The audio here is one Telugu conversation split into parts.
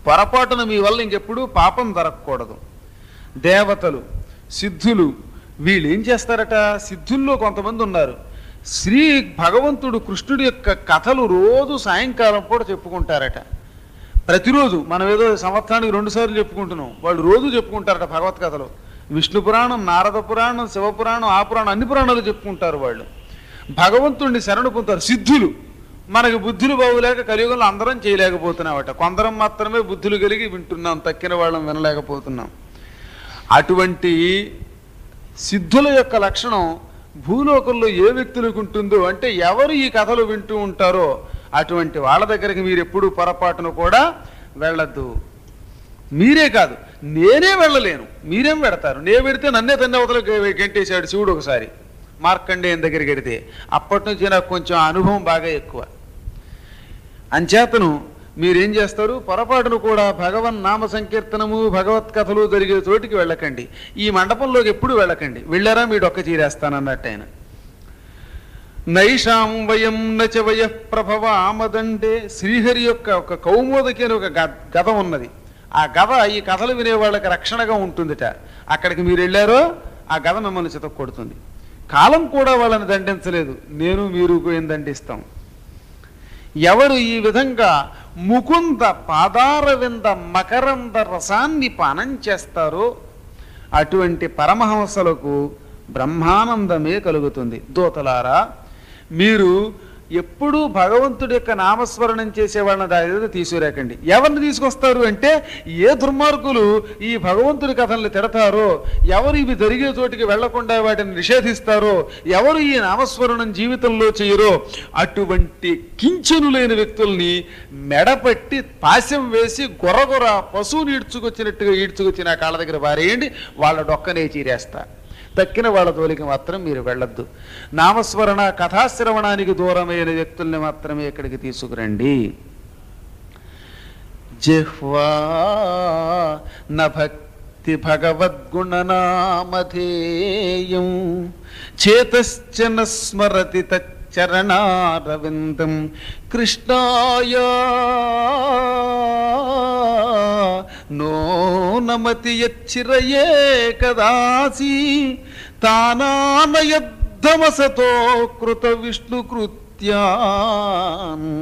పొరపాటున మీ వల్ల ఇంకెప్పుడు పాపం జరగకూడదు దేవతలు సిద్ధులు వీళ్ళు ఏం చేస్తారట సిద్ధుల్లో కొంతమంది ఉన్నారు శ్రీ భగవంతుడు కృష్ణుడి యొక్క కథలు రోజు సాయంకాలం పూట చెప్పుకుంటారట ప్రతిరోజు మనం ఏదో సంవత్సరానికి రెండు సార్లు చెప్పుకుంటున్నాం వాళ్ళు రోజు చెప్పుకుంటారట భగవత్ కథలు విష్ణు పురాణం నారద పురాణం శివపురాణం ఆ పురాణం అన్ని పురాణాలు చెప్పుకుంటారు వాళ్ళు భగవంతుడిని శరణు పొందుతారు సిద్ధులు మనకి బుద్ధులు బాగులేక కలియుగంలో అందరం చేయలేకపోతున్నామట కొందరం మాత్రమే బుద్ధులు కలిగి వింటున్నాం తక్కిన వాళ్ళం వినలేకపోతున్నాం అటువంటి సిద్ధుల యొక్క లక్షణం భూలోకంలో ఏ వ్యక్తులకు ఉంటుందో అంటే ఎవరు ఈ కథలు వింటూ ఉంటారో అటువంటి వాళ్ళ దగ్గరికి మీరు ఎప్పుడు పొరపాటును కూడా వెళ్ళద్దు మీరే కాదు నేనే వెళ్ళలేను మీరేం పెడతారు నే పెడితే నన్నే తన్ని అవతల గెంటేశాడు శివుడు ఒకసారి మార్కండేయం దగ్గరికి వెడితే అప్పటి నుంచి నాకు కొంచెం అనుభవం బాగా ఎక్కువ అంచేతను మీరేం చేస్తారు పొరపాటును కూడా భగవన్ నామ సంకీర్తనము భగవత్ కథలు జరిగే చోటికి వెళ్ళకండి ఈ మండపంలోకి ఎప్పుడు వెళ్ళకండి వెళ్ళారా మీ డొక్క చీరేస్తానన్నట్టు ఆయన నైషాం వయం నచ వయ ప్రభవ ఆమదండే శ్రీహరి యొక్క ఒక కౌమోదకి అని ఒక గ- గద ఉన్నది ఆ గద ఈ కథలు వినే వాళ్ళకి రక్షణగా ఉంటుందిట అక్కడికి మీరు వెళ్ళారో ఆ గద మిమ్మల్ని చిత కొడుతుంది కాలం కూడా వాళ్ళని దండించలేదు నేను మీరు ఏం దండిస్తాం ఎవరు ఈ విధంగా ముకుంద పాదారవింద మకరంద రసాన్ని పానం చేస్తారో అటువంటి పరమహంసలకు బ్రహ్మానందమే కలుగుతుంది దూతలారా మీరు ఎప్పుడూ భగవంతుడి యొక్క నామస్మరణం చేసే వాళ్ళని దాని మీద తీసుకురాకండి ఎవరిని తీసుకొస్తారు అంటే ఏ దుర్మార్గులు ఈ భగవంతుడి కథల్ని తిడతారో ఎవరు ఇవి జరిగే చోటికి వెళ్లకుండా వాటిని నిషేధిస్తారో ఎవరు ఈ నామస్మరణం జీవితంలో చేయరో అటువంటి కించనులైన వ్యక్తుల్ని మెడపట్టి పాశం వేసి గొర్రగొర పశువుని ఈడ్చుకొచ్చినట్టుగా ఈడ్చుకొచ్చి నా కాళ్ళ దగ్గర వారేయండి వాళ్ళ డొక్కనే చీరేస్తా తక్కిన వాళ్ళ తోలికి మాత్రం మీరు వెళ్ళొద్దు నామస్మరణ కథాశ్రవణానికి దూరమైన వ్యక్తుల్ని మాత్రమే ఇక్కడికి తీసుకురండి జిహ్వా నభక్తి భగవద్గుణనామధేయం చేతశ్చ న స్మరతి తచ్చరణారవిందం కృష్ణాయ నో నమతి యచ్చిరయే కదాసి తానానయద్ధమసతో కృత విష్ణు కృత్యాన్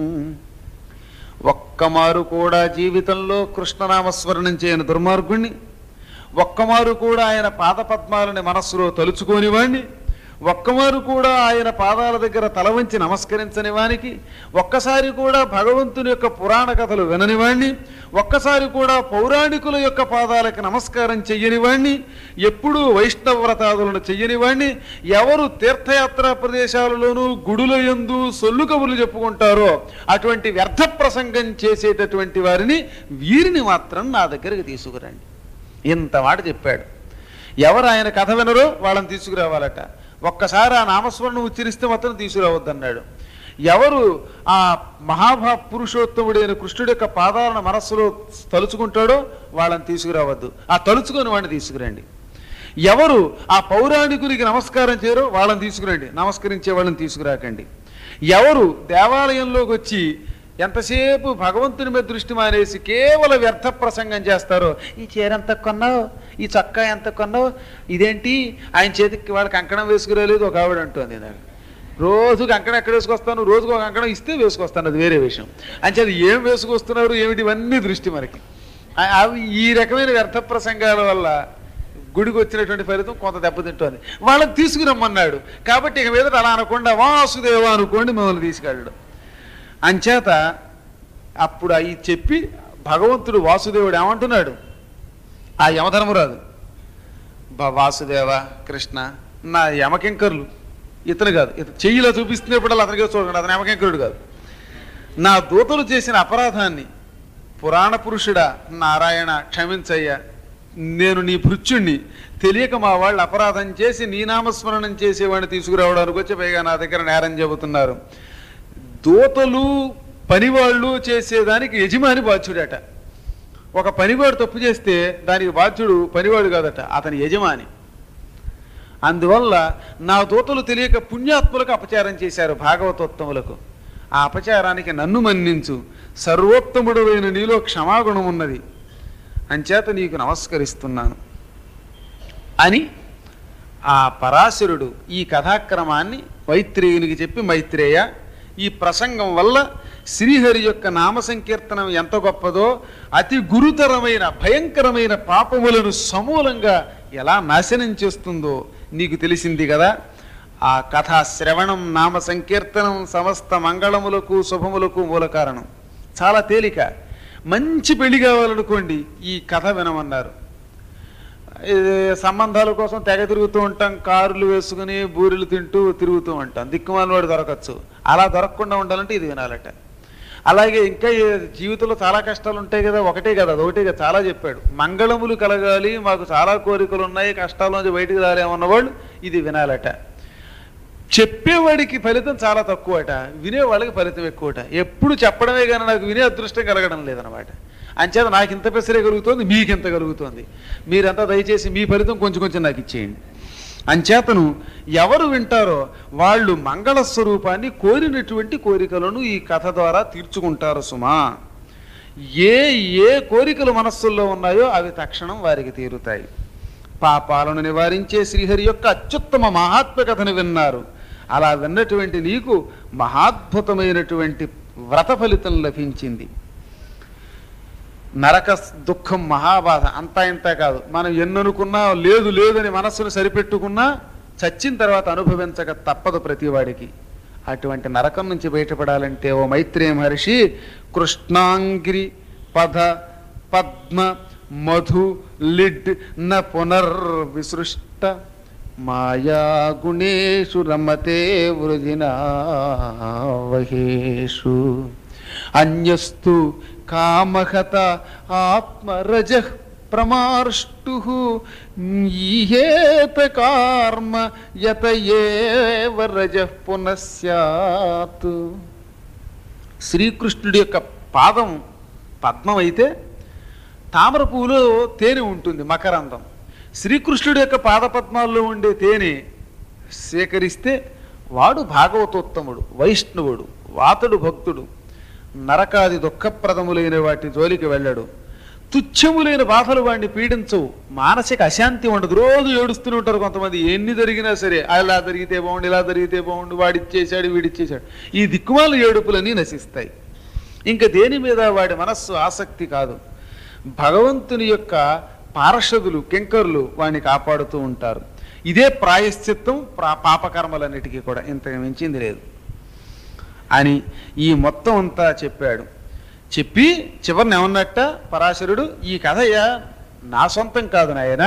ఒక్కమారు కూడా జీవితంలో కృష్ణనామస్మరణం చేయని దుర్మార్గుణ్ణి ఒక్కమారు కూడా ఆయన పాదపద్మాలని మనస్సులో తలుచుకోని వాణ్ణి ఒక్కమారు కూడా ఆయన పాదాల దగ్గర తల వంచి నమస్కరించని వానికి ఒక్కసారి కూడా భగవంతుని యొక్క పురాణ కథలు వినని వాణ్ణి ఒక్కసారి కూడా పౌరాణికుల యొక్క పాదాలకి నమస్కారం చెయ్యని వాణ్ణి ఎప్పుడూ వైష్ణవ వ్రతాదులను చెయ్యని వాణ్ణి ఎవరు తీర్థయాత్రా ప్రదేశాలలోనూ గుడుల యందు సొల్లు కబుర్లు చెప్పుకుంటారో అటువంటి వ్యర్థ ప్రసంగం చేసేటటువంటి వారిని వీరిని మాత్రం నా దగ్గరికి తీసుకురండి ఇంత మాట చెప్పాడు ఎవరు ఆయన కథ వినరో వాళ్ళని తీసుకురావాలట ఒక్కసారి ఆ నామస్మరణం ఉచ్చరిస్తే మాత్రం తీసుకురావద్దన్నాడు ఎవరు ఆ మహాభా పురుషోత్తముడైన కృష్ణుడి యొక్క పాదాలను మనస్సులో తలుచుకుంటాడో వాళ్ళని తీసుకురావద్దు ఆ తలుచుకొని వాడిని తీసుకురండి ఎవరు ఆ పౌరాణికునికి నమస్కారం చేయరో వాళ్ళని తీసుకురండి నమస్కరించే వాళ్ళని తీసుకురాకండి ఎవరు దేవాలయంలోకి వచ్చి ఎంతసేపు భగవంతుని మీద దృష్టి మానేసి కేవలం వ్యర్థ ప్రసంగం చేస్తారో ఈ చీర ఎంత కొన్నావు ఈ చొక్కా ఎంత కొన్నావు ఇదేంటి ఆయన చేతికి వాళ్ళకి కంకణం వేసుకురాలేదు ఒక ఆవిడ అంటుంది నాకు రోజు కంకణం ఎక్కడ వేసుకొస్తాను రోజుకు ఒక కంకణం ఇస్తే వేసుకొస్తాను అది వేరే విషయం అంచేది ఏం వేసుకొస్తున్నారు ఏమిటి ఇవన్నీ దృష్టి మనకి ఆ- అవి ఈ రకమైన వ్యర్థ ప్రసంగాల వల్ల గుడికి వచ్చినటువంటి ఫలితం కొంత దెబ్బతింటోంది వాళ్ళని తీసుకురమ్మన్నాడు కాబట్టి ఇక మీద అలా అనకుండా వాసుదేవ అనుకోండి మిమ్మల్ని తీసుకెళ్ళడం అంచేత అప్పుడు అవి చెప్పి భగవంతుడు వాసుదేవుడు ఏమంటున్నాడు ఆ యమధర్మరాజు బా వాసుదేవ కృష్ణ నా యమకింకర్లు ఇతను కాదు ఇతను చెయ్యిలో చూపిస్తున్నప్పుడు అతనికే చూడకండి అతను యమకింకరుడు కాదు నా దూతలు చేసిన అపరాధాన్ని పురాణ పురుషుడా నారాయణ క్షమించయ్యా నేను నీ భృత్యుణ్ణి తెలియక మా వాళ్ళు అపరాధం చేసి నీ నామస్మరణం చేసేవాడిని తీసుకురావడానికి వచ్చి పైగా నా దగ్గర నేరం చెబుతున్నారు దూతలు పనివాళ్ళు చేసేదానికి యజమాని బాధ్యుడట ఒక పనివాడు తప్పు చేస్తే దానికి బాధ్యుడు పనివాడు కాదట అతని యజమాని అందువల్ల నా దూతలు తెలియక పుణ్యాత్ములకు అపచారం చేశారు భాగవతోత్తములకు ఆ అపచారానికి నన్ను మన్నించు సర్వోత్తముడైన నీలో క్షమాగుణం ఉన్నది అంచేత నీకు నమస్కరిస్తున్నాను అని ఆ పరాశరుడు ఈ కథాక్రమాన్ని మైత్రేయునికి చెప్పి మైత్రేయ ఈ ప్రసంగం వల్ల శ్రీహరి యొక్క నామ సంకీర్తనం ఎంత గొప్పదో అతి గురుతరమైన భయంకరమైన పాపములను సమూలంగా ఎలా నాశనం చేస్తుందో నీకు తెలిసింది కదా ఆ కథా శ్రవణం నామ సంకీర్తనం సమస్త మంగళములకు శుభములకు మూల కారణం చాలా తేలిక మంచి పెళ్లి కావాలనుకోండి ఈ కథ వినమన్నారు ఇది సంబంధాల కోసం తెగ తిరుగుతూ ఉంటాం కార్లు వేసుకుని బూరెలు తింటూ తిరుగుతూ ఉంటాం దిక్కుమాల వాడు దొరకచ్చు అలా దొరకకుండా ఉండాలంటే ఇది వినాలట అలాగే ఇంకా ఈ జీవితంలో చాలా కష్టాలు ఉంటాయి కదా ఒకటే కదా అది ఒకటే కదా చాలా చెప్పాడు మంగళములు కలగాలి మాకు చాలా కోరికలు ఉన్నాయి కష్టాల నుంచి బయటికి రాలేమన్న వాళ్ళు ఇది వినాలట చెప్పేవాడికి ఫలితం చాలా తక్కువట వినేవాళ్ళకి ఫలితం ఎక్కువట ఎప్పుడు చెప్పడమే కానీ నాకు వినే అదృష్టం కలగడం లేదనమాట అంచేత నాకు ఇంత పెసరే కలుగుతోంది మీకు ఇంత కలుగుతోంది మీరంతా దయచేసి మీ ఫలితం కొంచెం కొంచెం నాకు ఇచ్చేయండి అంచేతను ఎవరు వింటారో వాళ్ళు మంగళ స్వరూపాన్ని కోరినటువంటి కోరికలను ఈ కథ ద్వారా తీర్చుకుంటారు సుమా ఏ ఏ కోరికలు మనస్సుల్లో ఉన్నాయో అవి తక్షణం వారికి తీరుతాయి పాపాలను నివారించే శ్రీహరి యొక్క అత్యుత్తమ మహాత్మ కథను విన్నారు అలా విన్నటువంటి నీకు మహాద్భుతమైనటువంటి వ్రత ఫలితం లభించింది నరక దుఃఖం మహాబాధ అంతా ఇంత కాదు మనం ఎన్ననుకున్నా లేదు లేదని మనస్సును సరిపెట్టుకున్నా చచ్చిన తర్వాత అనుభవించక తప్పదు ప్రతివాడికి అటువంటి నరకం నుంచి బయటపడాలంటే ఓ మైత్రేయ మహర్షి కృష్ణాంగ్రి పద పద్మ మధు లిడ్ న పునర్విసృష్ట మాయా గుణేషు రమతే వృజినావహేషు అన్యస్తు కామహత ఆత్మరజ ప్రమార్ష్టు ఈహేత కార్మ యత ఏవ రజ పునఃస్యాత్ శ్రీకృష్ణుడి యొక్క పాదం పద్మం అయితే తామర పువ్వులో తేనె ఉంటుంది మకరందం శ్రీకృష్ణుడి యొక్క పాదపద్మాల్లో ఉండే తేనె సేకరిస్తే వాడు భాగవతోత్తముడు వైష్ణవుడు వాతడు భక్తుడు నరకాది దుఃఖప్రదములైన వాటి జోలికి వెళ్ళడు తుచ్చములైన బాధలు వాడిని పీడించవు మానసిక అశాంతి ఉండదు రోజు ఏడుస్తూనే ఉంటారు కొంతమంది ఎన్ని జరిగినా సరే అలా జరిగితే బాగుండు ఇలా జరిగితే బాగుండు వాడిచ్చేశాడు వీడిచ్చేశాడు ఈ దిక్కుమాల ఏడుపులన్నీ నశిస్తాయి ఇంకా దేని మీద వాడి మనస్సు ఆసక్తి కాదు భగవంతుని యొక్క పార్షదులు కింకరులు వాడిని కాపాడుతూ ఉంటారు ఇదే ప్రాయశ్చిత్తం ప్రా పాపకర్మలన్నిటికీ కూడా ఇంతకు మించింది లేదు అని ఈ మొత్తం అంతా చెప్పాడు చెప్పి చివరిని ఏమన్నట్ట పరాశరుడు ఈ కథయ్య నా సొంతం కాదు నాయన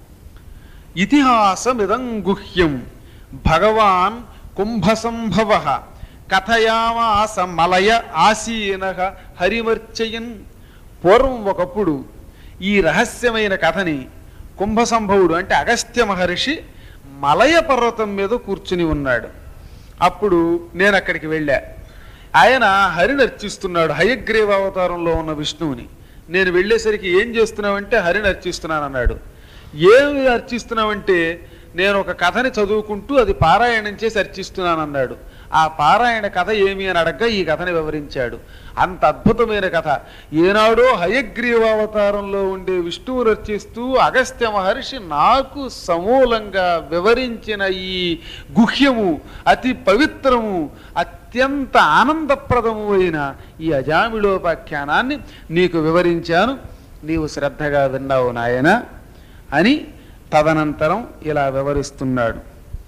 ఇతిహాసమిదం గుహ్యం భగవాన్ కుంభసంభవ కథయామాస మలయ ఆసీన హరిమర్చయన్ పూర్వం ఒకప్పుడు ఈ రహస్యమైన కథని కుంభసంభవుడు అంటే అగస్త్య మహర్షి మలయ పర్వతం మీద కూర్చుని ఉన్నాడు అప్పుడు నేను అక్కడికి వెళ్ళా ఆయన హరిని అర్చిస్తున్నాడు హయగ్రీవ అవతారంలో ఉన్న విష్ణువుని నేను వెళ్ళేసరికి ఏం చేస్తున్నావంటే హరిని అర్చిస్తున్నాను అన్నాడు ఏమి అర్చిస్తున్నావంటే నేను ఒక కథని చదువుకుంటూ అది పారాయణం చేసి అర్చిస్తున్నాను అన్నాడు ఆ పారాయణ కథ ఏమి అని అడగ్గా ఈ కథని వివరించాడు అంత అద్భుతమైన కథ ఏనాడో హయగ్రీవావతారంలో ఉండే విష్ణువు రచిస్తూ అగస్త్య మహర్షి నాకు సమూలంగా వివరించిన ఈ గుహ్యము అతి పవిత్రము అత్యంత ఆనందప్రదము అయిన ఈ అజామిళోపాఖ్యానాన్ని నీకు వివరించాను నీవు శ్రద్ధగా విన్నావు నాయన అని తదనంతరం ఇలా వివరిస్తున్నాడు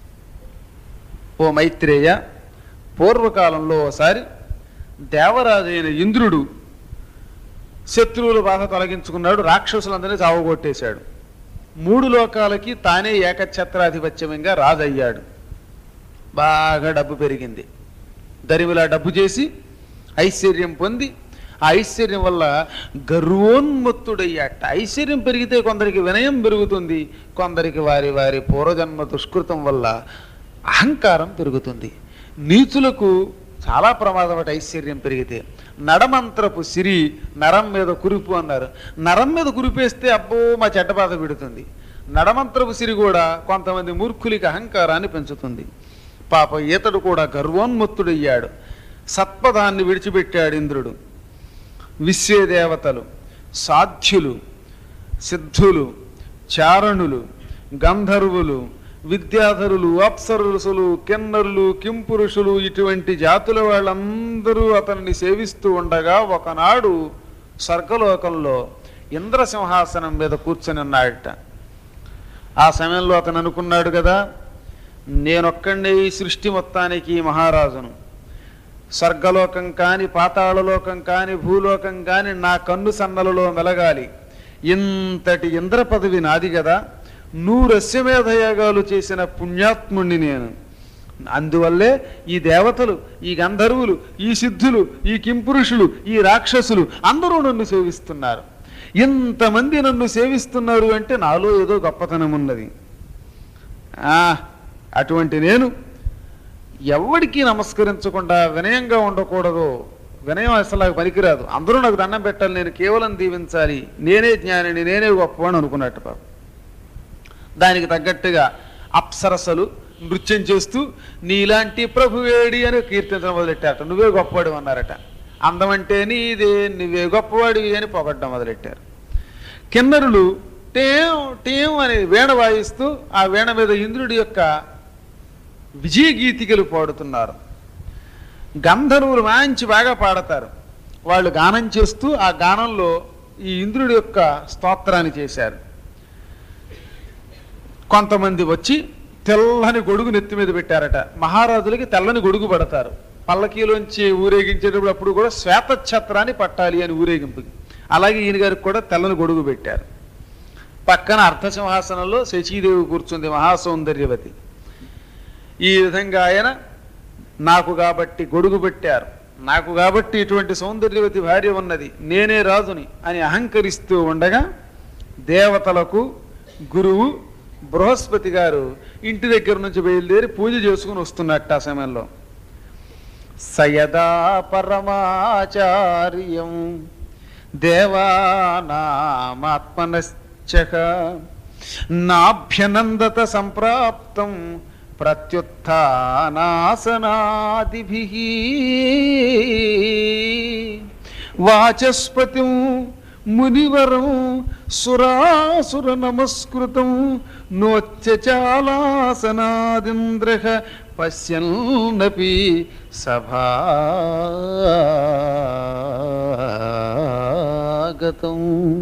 ఓ మైత్రేయ పూర్వకాలంలో ఒకసారి దేవరాజైన ఇంద్రుడు శత్రువుల బాధ తొలగించుకున్నాడు రాక్షసులందరినీ చావగొట్టేశాడు మూడు లోకాలకి తానే ఏకఛత్రాధిపత్యంగా రాజయ్యాడు బాగా డబ్బు పెరిగింది దరిమిలా డబ్బు చేసి ఐశ్వర్యం పొంది ఆ ఐశ్వర్యం వల్ల గర్వోన్మత్తుడయ్యాట ఐశ్వర్యం పెరిగితే కొందరికి వినయం పెరుగుతుంది కొందరికి వారి వారి పూర్వజన్మ దుష్కృతం వల్ల అహంకారం పెరుగుతుంది నీచులకు చాలా ప్రమాదం అట ఐశ్వర్యం పెరిగితే నడమంత్రపు సిరి నరం మీద కురుపు అన్నారు నరం మీద కురిపేస్తే అబ్బో మా చెడ్డ బాధ పెడుతుంది నడమంత్రపు సిరి కూడా కొంతమంది మూర్ఖులకి అహంకారాన్ని పెంచుతుంది పాప ఈతడు కూడా గర్వోన్మత్తుడయ్యాడు సత్పదాన్ని విడిచిపెట్టాడు ఇంద్రుడు విశ్వేదేవతలు సాధ్యులు సిద్ధులు చారణులు గంధర్వులు విద్యాధరులు అప్సరసులు కిన్నరులు కింపురుషులు ఇటువంటి జాతుల వాళ్ళందరూ అతన్ని సేవిస్తూ ఉండగా ఒకనాడు స్వర్గలోకంలో ఇంద్రసింహాసనం మీద కూర్చొని ఉన్నాడట ఆ సమయంలో అతను అనుకున్నాడు కదా నేనొక్కడే ఈ సృష్టి మొత్తానికి మహారాజును స్వర్గలోకం కాని పాతాళలోకం కాని భూలోకం కాని నా కన్ను సన్నలలో మెలగాలి ఇంతటి ఇంద్ర పదవి నాది కదా నూరు అశ్వమేధయాగాలు చేసిన పుణ్యాత్ముణ్ణి నేను అందువల్లే ఈ దేవతలు ఈ గంధర్వులు ఈ సిద్ధులు ఈ కింపురుషులు ఈ రాక్షసులు అందరూ నన్ను సేవిస్తున్నారు ఇంతమంది నన్ను సేవిస్తున్నారు అంటే నాలో ఏదో గొప్పతనం ఉన్నది ఆ, అటువంటి నేను ఎవడికి నమస్కరించకుండా వినయంగా ఉండకూడదు వినయం అసలు నాకు పనికిరాదు అందరూ నాకు దండం పెట్టాలి నేను కేవలం దీవించాలి నేనే జ్ఞానిని నేనే గొప్పవాడిని అనుకున్నట్టు పాపం దానికి తగ్గట్టుగా అప్సరసలు నృత్యం చేస్తూ నీలాంటి ప్రభువేడి అని కీర్తించడం మొదలెట్టారట నువ్వే గొప్పవాడు అన్నారట అందమంటే నీదే నువ్వే గొప్పవాడివి అని పొగడ్డం మొదలెట్టారు కిన్నరులు టేం టేం అని వీణ వాయిస్తూ ఆ వీణ మీద ఇంద్రుడి యొక్క విజయ గీతికలు పాడుతున్నారు గంధర్వులు మంచి బాగా పాడతారు వాళ్ళు గానం చేస్తూ ఆ గానంలో ఈ ఇంద్రుడి యొక్క స్తోత్రాన్ని చేశారు కొంతమంది వచ్చి తెల్లని గొడుగు నెత్తి మీద పెట్టారట మహారాజులకి తెల్లని గొడుగు పడతారు పల్లకీలోంచి ఊరేగించేటప్పుడు అప్పుడు కూడా శ్వేత ఛత్రాన్ని పట్టాలి అని ఊరేగింపుకి అలాగే ఈయన గారికి కూడా తెల్లని గొడుగు పెట్టారు పక్కన అర్థసింహాసనంలో శచీదేవి కూర్చుంది మహాసౌందర్యవతి ఈ విధంగా ఆయన నాకు కాబట్టి గొడుగు పెట్టారు నాకు కాబట్టి ఇటువంటి సౌందర్యవతి భార్య ఉన్నది నేనే రాజుని అని అహంకరిస్తూ ఉండగా దేవతలకు గురువు బృహస్పతి గారు ఇంటి దగ్గర నుంచి బయలుదేరి పూజ చేసుకుని వస్తున్నట్టు ఆ సమయంలో సయదా పరమాచార్యం దేవానామాత్మనశ్చ నాభ్యనందత సంప్రాప్తం ప్రత్యుత్నాసనాదిభి వాచస్పతిం మునివరం సురాసుర నమస్కృతం నోచ్చచాలాసనాదింద్ర పశ్యన్నపి సభాగతం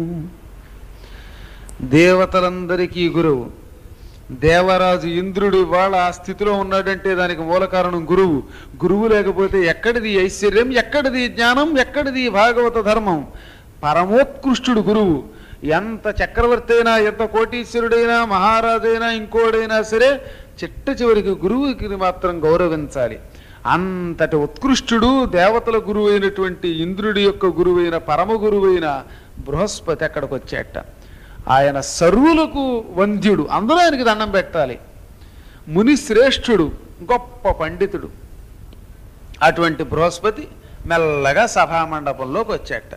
దేవతలందరికీ గురువు దేవరాజు ఇంద్రుడు ఇవాళ ఆ స్థితిలో ఉన్నాడంటే దానికి మూల కారణం గురువు గురువు లేకపోతే ఎక్కడిది ఐశ్వర్యం ఎక్కడిది జ్ఞానం ఎక్కడిది భాగవత ధర్మం పరమోత్కృష్టుడు గురువు ఎంత చక్రవర్తి అయినా ఎంత కోటీశ్వరుడైనా మహారాజైనా ఇంకోడైనా సరే చిట్ట చివరికి గురువుకి మాత్రం గౌరవించాలి అంతటి ఉత్కృష్టుడు దేవతల గురువు అయినటువంటి ఇంద్రుడి యొక్క గురువైన పరమ గురువైన బృహస్పతి అక్కడికి వచ్చేట ఆయన సర్వులకు వంద్యుడు అందరూ ఆయనకి దండం పెట్టాలి ముని శ్రేష్ఠుడు గొప్ప పండితుడు అటువంటి బృహస్పతి మెల్లగా సభామండపంలోకి వచ్చేట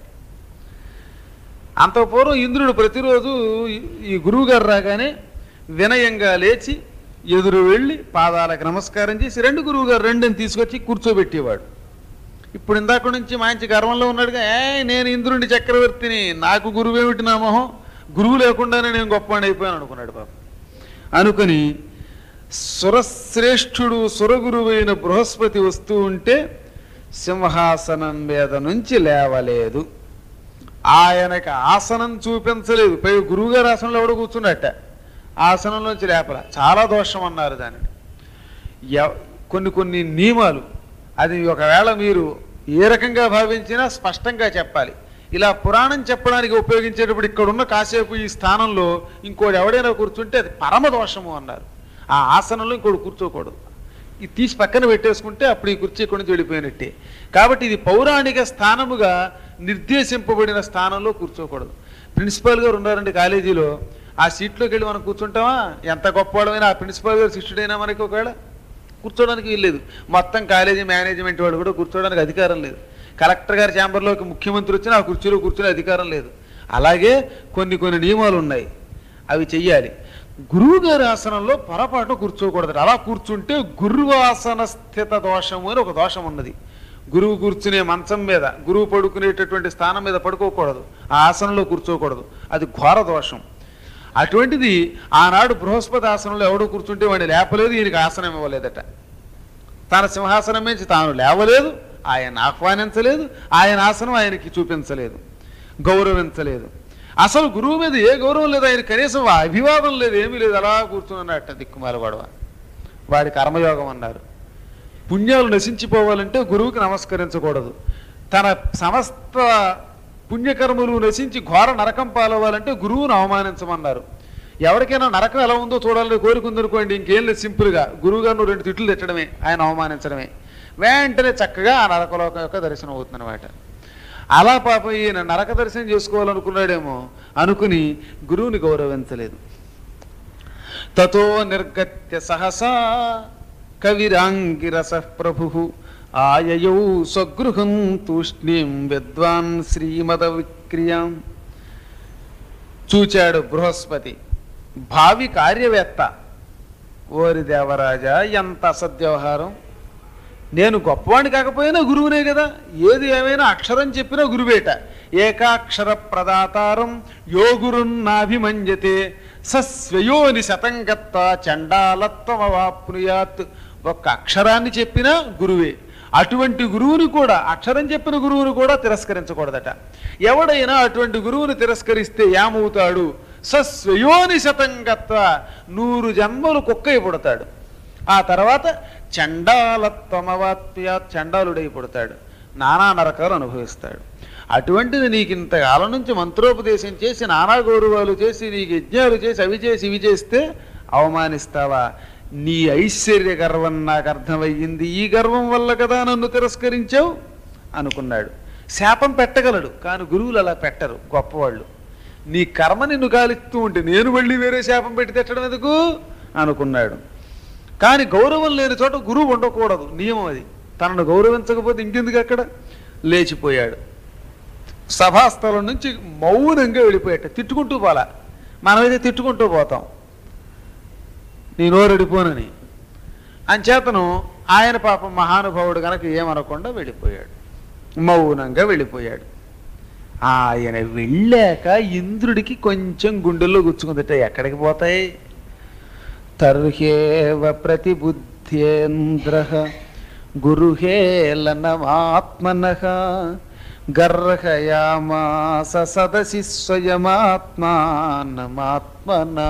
అంత పూర్వం ఇంద్రుడు ప్రతిరోజు ఈ- ఈ గురువు గారు రాగానే వినయంగా లేచి ఎదురు వెళ్ళి పాదాలకు నమస్కారం చేసి రెండు గురువు గారు రెండుని తీసుకొచ్చి కూర్చోబెట్టేవాడు ఇప్పుడు ఇందాక నుంచి మంచి గర్వంలో ఉన్నాడుగా ఏ నేను ఇంద్రుడి చక్రవర్తిని నాకు గురువేమిటి నా మొహం గురువు లేకుండానే నేను గొప్పవాడిని అయిపోయాను అనుకున్నాడు పాపం అనుకుని సురశ్రేష్ఠుడు సురగురువైన బృహస్పతి వస్తూ ఉంటే సింహాసనం మీద నుంచి లేవలేదు ఆయనకి ఆసనం చూపించలేదు పై గురువుగారు ఆసనంలో ఎవడో కూర్చున్నట్ట ఆసనంలోంచి లేపల చాలా దోషం అన్నారు దానిని ఎవ- కొన్ని కొన్ని నియమాలు అది ఒకవేళ మీరు ఏ రకంగా భావించినా స్పష్టంగా చెప్పాలి ఇలా పురాణం చెప్పడానికి ఉపయోగించేటప్పుడు ఇక్కడున్న కాసేపు ఈ స్థానంలో ఇంకోటి ఎవడైనా కూర్చుంటే అది పరమ దోషము అన్నారు ఆ ఆసనంలో ఇంకోటి కూర్చోకూడదు ఇది తీసి పక్కన పెట్టేసుకుంటే అప్పుడు ఈ కుర్చీ ఇక్కడి నుంచి వెళ్ళిపోయినట్టే కాబట్టి ఇది పౌరాణిక స్థానముగా నిర్దేశింపబడిన స్థానంలో కూర్చోకూడదు ప్రిన్సిపాల్ గారు ఉన్నారండి కాలేజీలో ఆ సీట్లోకి వెళ్ళి మనం కూర్చుంటామా ఎంత గొప్పవాడమైనా ఆ ప్రిన్సిపాల్ గారు శిష్యుడైనా మనకి ఒకవేళ కూర్చోడానికి వీల్లేదు మొత్తం కాలేజీ మేనేజ్మెంట్ వాడు కూడా కూర్చోడానికి అధికారం లేదు కలెక్టర్ గారి ఛాంబర్లోకి ముఖ్యమంత్రి వచ్చినా ఆ కుర్చీలో కూర్చునే అధికారం లేదు అలాగే కొన్ని కొన్ని నియమాలు ఉన్నాయి అవి చెయ్యాలి గురువు గారి ఆసనంలో పొరపాటు కూర్చోకూడదు అలా కూర్చుంటే గురువాసన స్థిత దోషము అని ఒక దోషం ఉన్నది గురువు కూర్చునే మంచం మీద గురువు పడుకునేటటువంటి స్థానం మీద పడుకోకూడదు ఆ ఆసనంలో కూర్చోకూడదు అది ఘోర దోషం అటువంటిది ఆనాడు బృహస్పతి ఆసనంలో ఎవడో కూర్చుంటే వాడిని లేపలేదు ఈయనకి ఆసనం ఇవ్వలేదట తన సింహాసనం నుంచి తాను లేవలేదు ఆయన ఆహ్వానించలేదు ఆయన ఆసనం ఆయనకి చూపించలేదు గౌరవించలేదు అసలు గురువు మీద ఏ గౌరవం లేదు ఆయన కనీసం అభివాదం లేదు ఏమీ లేదు అలా కూర్చున్నట్ట దిక్కుమాల గొడవ వాడి కర్మయోగం అన్నారు పుణ్యాలు నశించిపోవాలంటే గురువుకి నమస్కరించకూడదు తన సమస్త పుణ్యకర్మలు నశించి ఘోర నరకం పాలవ్వాలంటే గురువును అవమానించమన్నారు ఎవరికైనా నరకం ఎలా ఉందో చూడాలని కోరుకుందనుకోండి ఇంకేం లేదు సింపుల్గా గురువు గారు రెండు తిట్లు తిట్టడమే ఆయన అవమానించడమే వెంటనే చక్కగా ఆ నరకలోకం యొక్క దర్శనం అవుతుందన్నమాట అలా పాపం ఈయన నరక దర్శనం చేసుకోవాలనుకున్నాడేమో అనుకుని గురువుని గౌరవించలేదు తతో నిర్గత్య సహసా కవిరాంగిరస ప్రభు ఆయయౌ స్వగృహం తూష్ణీం విద్వాన్ శ్రీమద విక్రియాం చూచాడు బృహస్పతి భావి కార్యవేత్త ఓరి దేవరాజా ఎంత అసద్వ్యవహారం నేను గొప్పవాడిని కాకపోయినా గురువునే కదా ఏది ఏమైనా అక్షరం చెప్పినా గురువేట ఏకాక్షర ప్రదాతారం యోగురున్నాభిమంజతే సస్వయోని శతంగత్త చండాలత్వమవాప్నుయాత్ ఒక్క అక్షరాన్ని చెప్పినా గురువే అటువంటి గురువుని కూడా అక్షరం చెప్పిన గురువుని కూడా తిరస్కరించకూడదట ఎవడైనా అటువంటి గురువుని తిరస్కరిస్తే ఏమవుతాడు సస్వయోని శతంగత్వ నూరు జన్మలు కుక్కై పుడతాడు ఆ తర్వాత చండాలత్వమవాప్య చండాలుడై పుడతాడు నానా నరకాలు అనుభవిస్తాడు అటువంటిది నీకు ఇంతకాలం నుంచి మంత్రోపదేశం చేసి నానా గౌరవాలు చేసి నీకు యజ్ఞాలు చేసి అవి చేసి ఇవి చేస్తే అవమానిస్తావా నీ ఐశ్వర్య గర్వం నాకు అర్థమయ్యింది ఈ గర్వం వల్ల కదా నన్ను తిరస్కరించావు అనుకున్నాడు శాపం పెట్టగలడు కానీ గురువులు అలా పెట్టరు గొప్పవాళ్ళు నీ కర్మ నిన్ను గాలిస్తూ ఉంటే నేను మళ్ళీ వేరే శాపం పెట్టి తెచ్చడం ఎందుకు అనుకున్నాడు కానీ గౌరవం లేని చోట గురువు ఉండకూడదు నియమం అది తనను గౌరవించకపోతే ఇంకెందుకు అక్కడ లేచిపోయాడు సభాస్థలం నుంచి మౌనంగా వెళ్ళిపోయాట తిట్టుకుంటూ పోలా మనమైతే తిట్టుకుంటూ పోతాం నీ నోరెడిపోనని అంచేతను ఆయన పాపం మహానుభావుడు గనక ఏమనకుండా వెళ్ళిపోయాడు మౌనంగా వెళ్ళిపోయాడు ఆయన వెళ్ళాక ఇంద్రుడికి కొంచెం గుండెల్లో గుచ్చుకుందట ఎక్కడికి పోతాయి తర్హేవ ప్రతిబుద్ధేంద్ర గురుహేళనమాత్మన గర్హయామాస సదసి స్వయమాత్మానమాత్మనా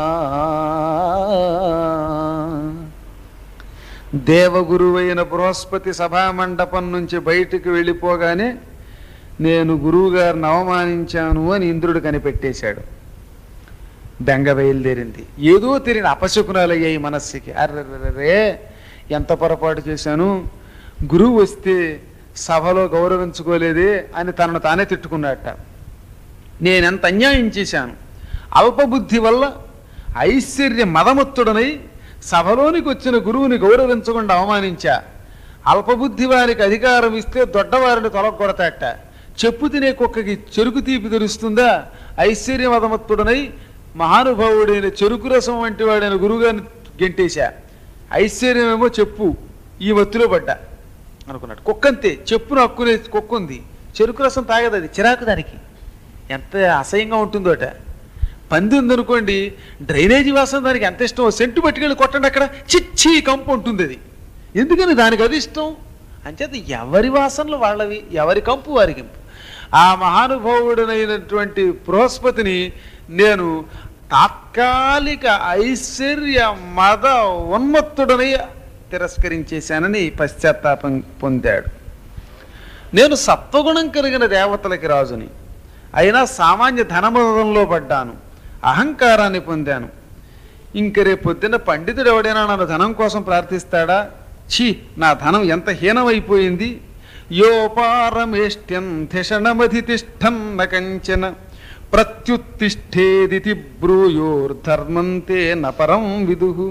దేవగురువైన బృహస్పతి సభామండపం నుంచి బయటికి వెళ్ళిపోగానే నేను గురువుగారిని అవమానించాను అని ఇంద్రుడు కనిపెట్టేశాడు బెంగ బయలుదేరింది ఏదో తెలియని అపశకునాలయ్యాయి మనస్సుకి అర్రే ఎంత పొరపాటు చేశాను గురువు వస్తే సభలో గౌరవించుకోలేదే అని తనను తానే తిట్టుకున్నట్ట నేనెంత అన్యాయం చేశాను అల్పబుద్ధి వల్ల ఐశ్వర్య మదమత్తుడనై సభలోనికి వచ్చిన గురువుని గౌరవించకుండా అవమానించా అల్పబుద్ధి వారికి అధికారం ఇస్తే దొడ్డవారిని తొలగొడతాట చెప్పు తినే కుక్కకి చెరుకు తీపి తెలుస్తుందా ఐశ్వర్య మదమత్తుడనై మహానుభావుడైన చెరుకు రసం వంటి వాడైన గురువుగారిని గెంటేశా ఐశ్వర్యమేమో చెప్పు ఈ మత్తులో పడ్డా అనుకున్నాడు కుక్కంతే చెప్పును హక్కునే కుక్క ఉంది చెరుకు రసం తాగదు అది చిరాకు దానికి ఎంత అసహ్యంగా ఉంటుందోట పంది ఉందనుకోండి డ్రైనేజీ వాసన దానికి ఎంత ఇష్టం సెంటు పట్టుకెళ్ళి కొట్టండి అక్కడ చిచ్చి కంపు ఉంటుంది అది ఎందుకని దానికి అది ఇష్టం అంచేత ఎవరి వాసనలు వాళ్ళవి ఎవరి కంపు వారి కంపు ఆ మహానుభావుడనైనటువంటి బృహస్పతిని నేను తాత్కాలిక ఐశ్వర్య మద ఉన్మత్తుడని తిరస్కరించేశానని పశ్చాత్తాపం పొందాడు నేను సత్వగుణం కలిగిన దేవతలకి రాజుని అయినా సామాన్య ధనమదంలో పడ్డాను అహంకారాన్ని పొందాను ఇంక రేపు పొద్దున్న పండితుడు ఎవడైనా నన్ను ధనం కోసం ప్రార్థిస్తాడా ఛీ నా ధనం ఎంత హీనమైపోయింది యోపారమేష్ట్యం ధిషణమధితిష్టన్న కంచన ప్రత్యుత్తిష్టేదితి బ్రూయోర్ధర్మం తే నపరం విదుహు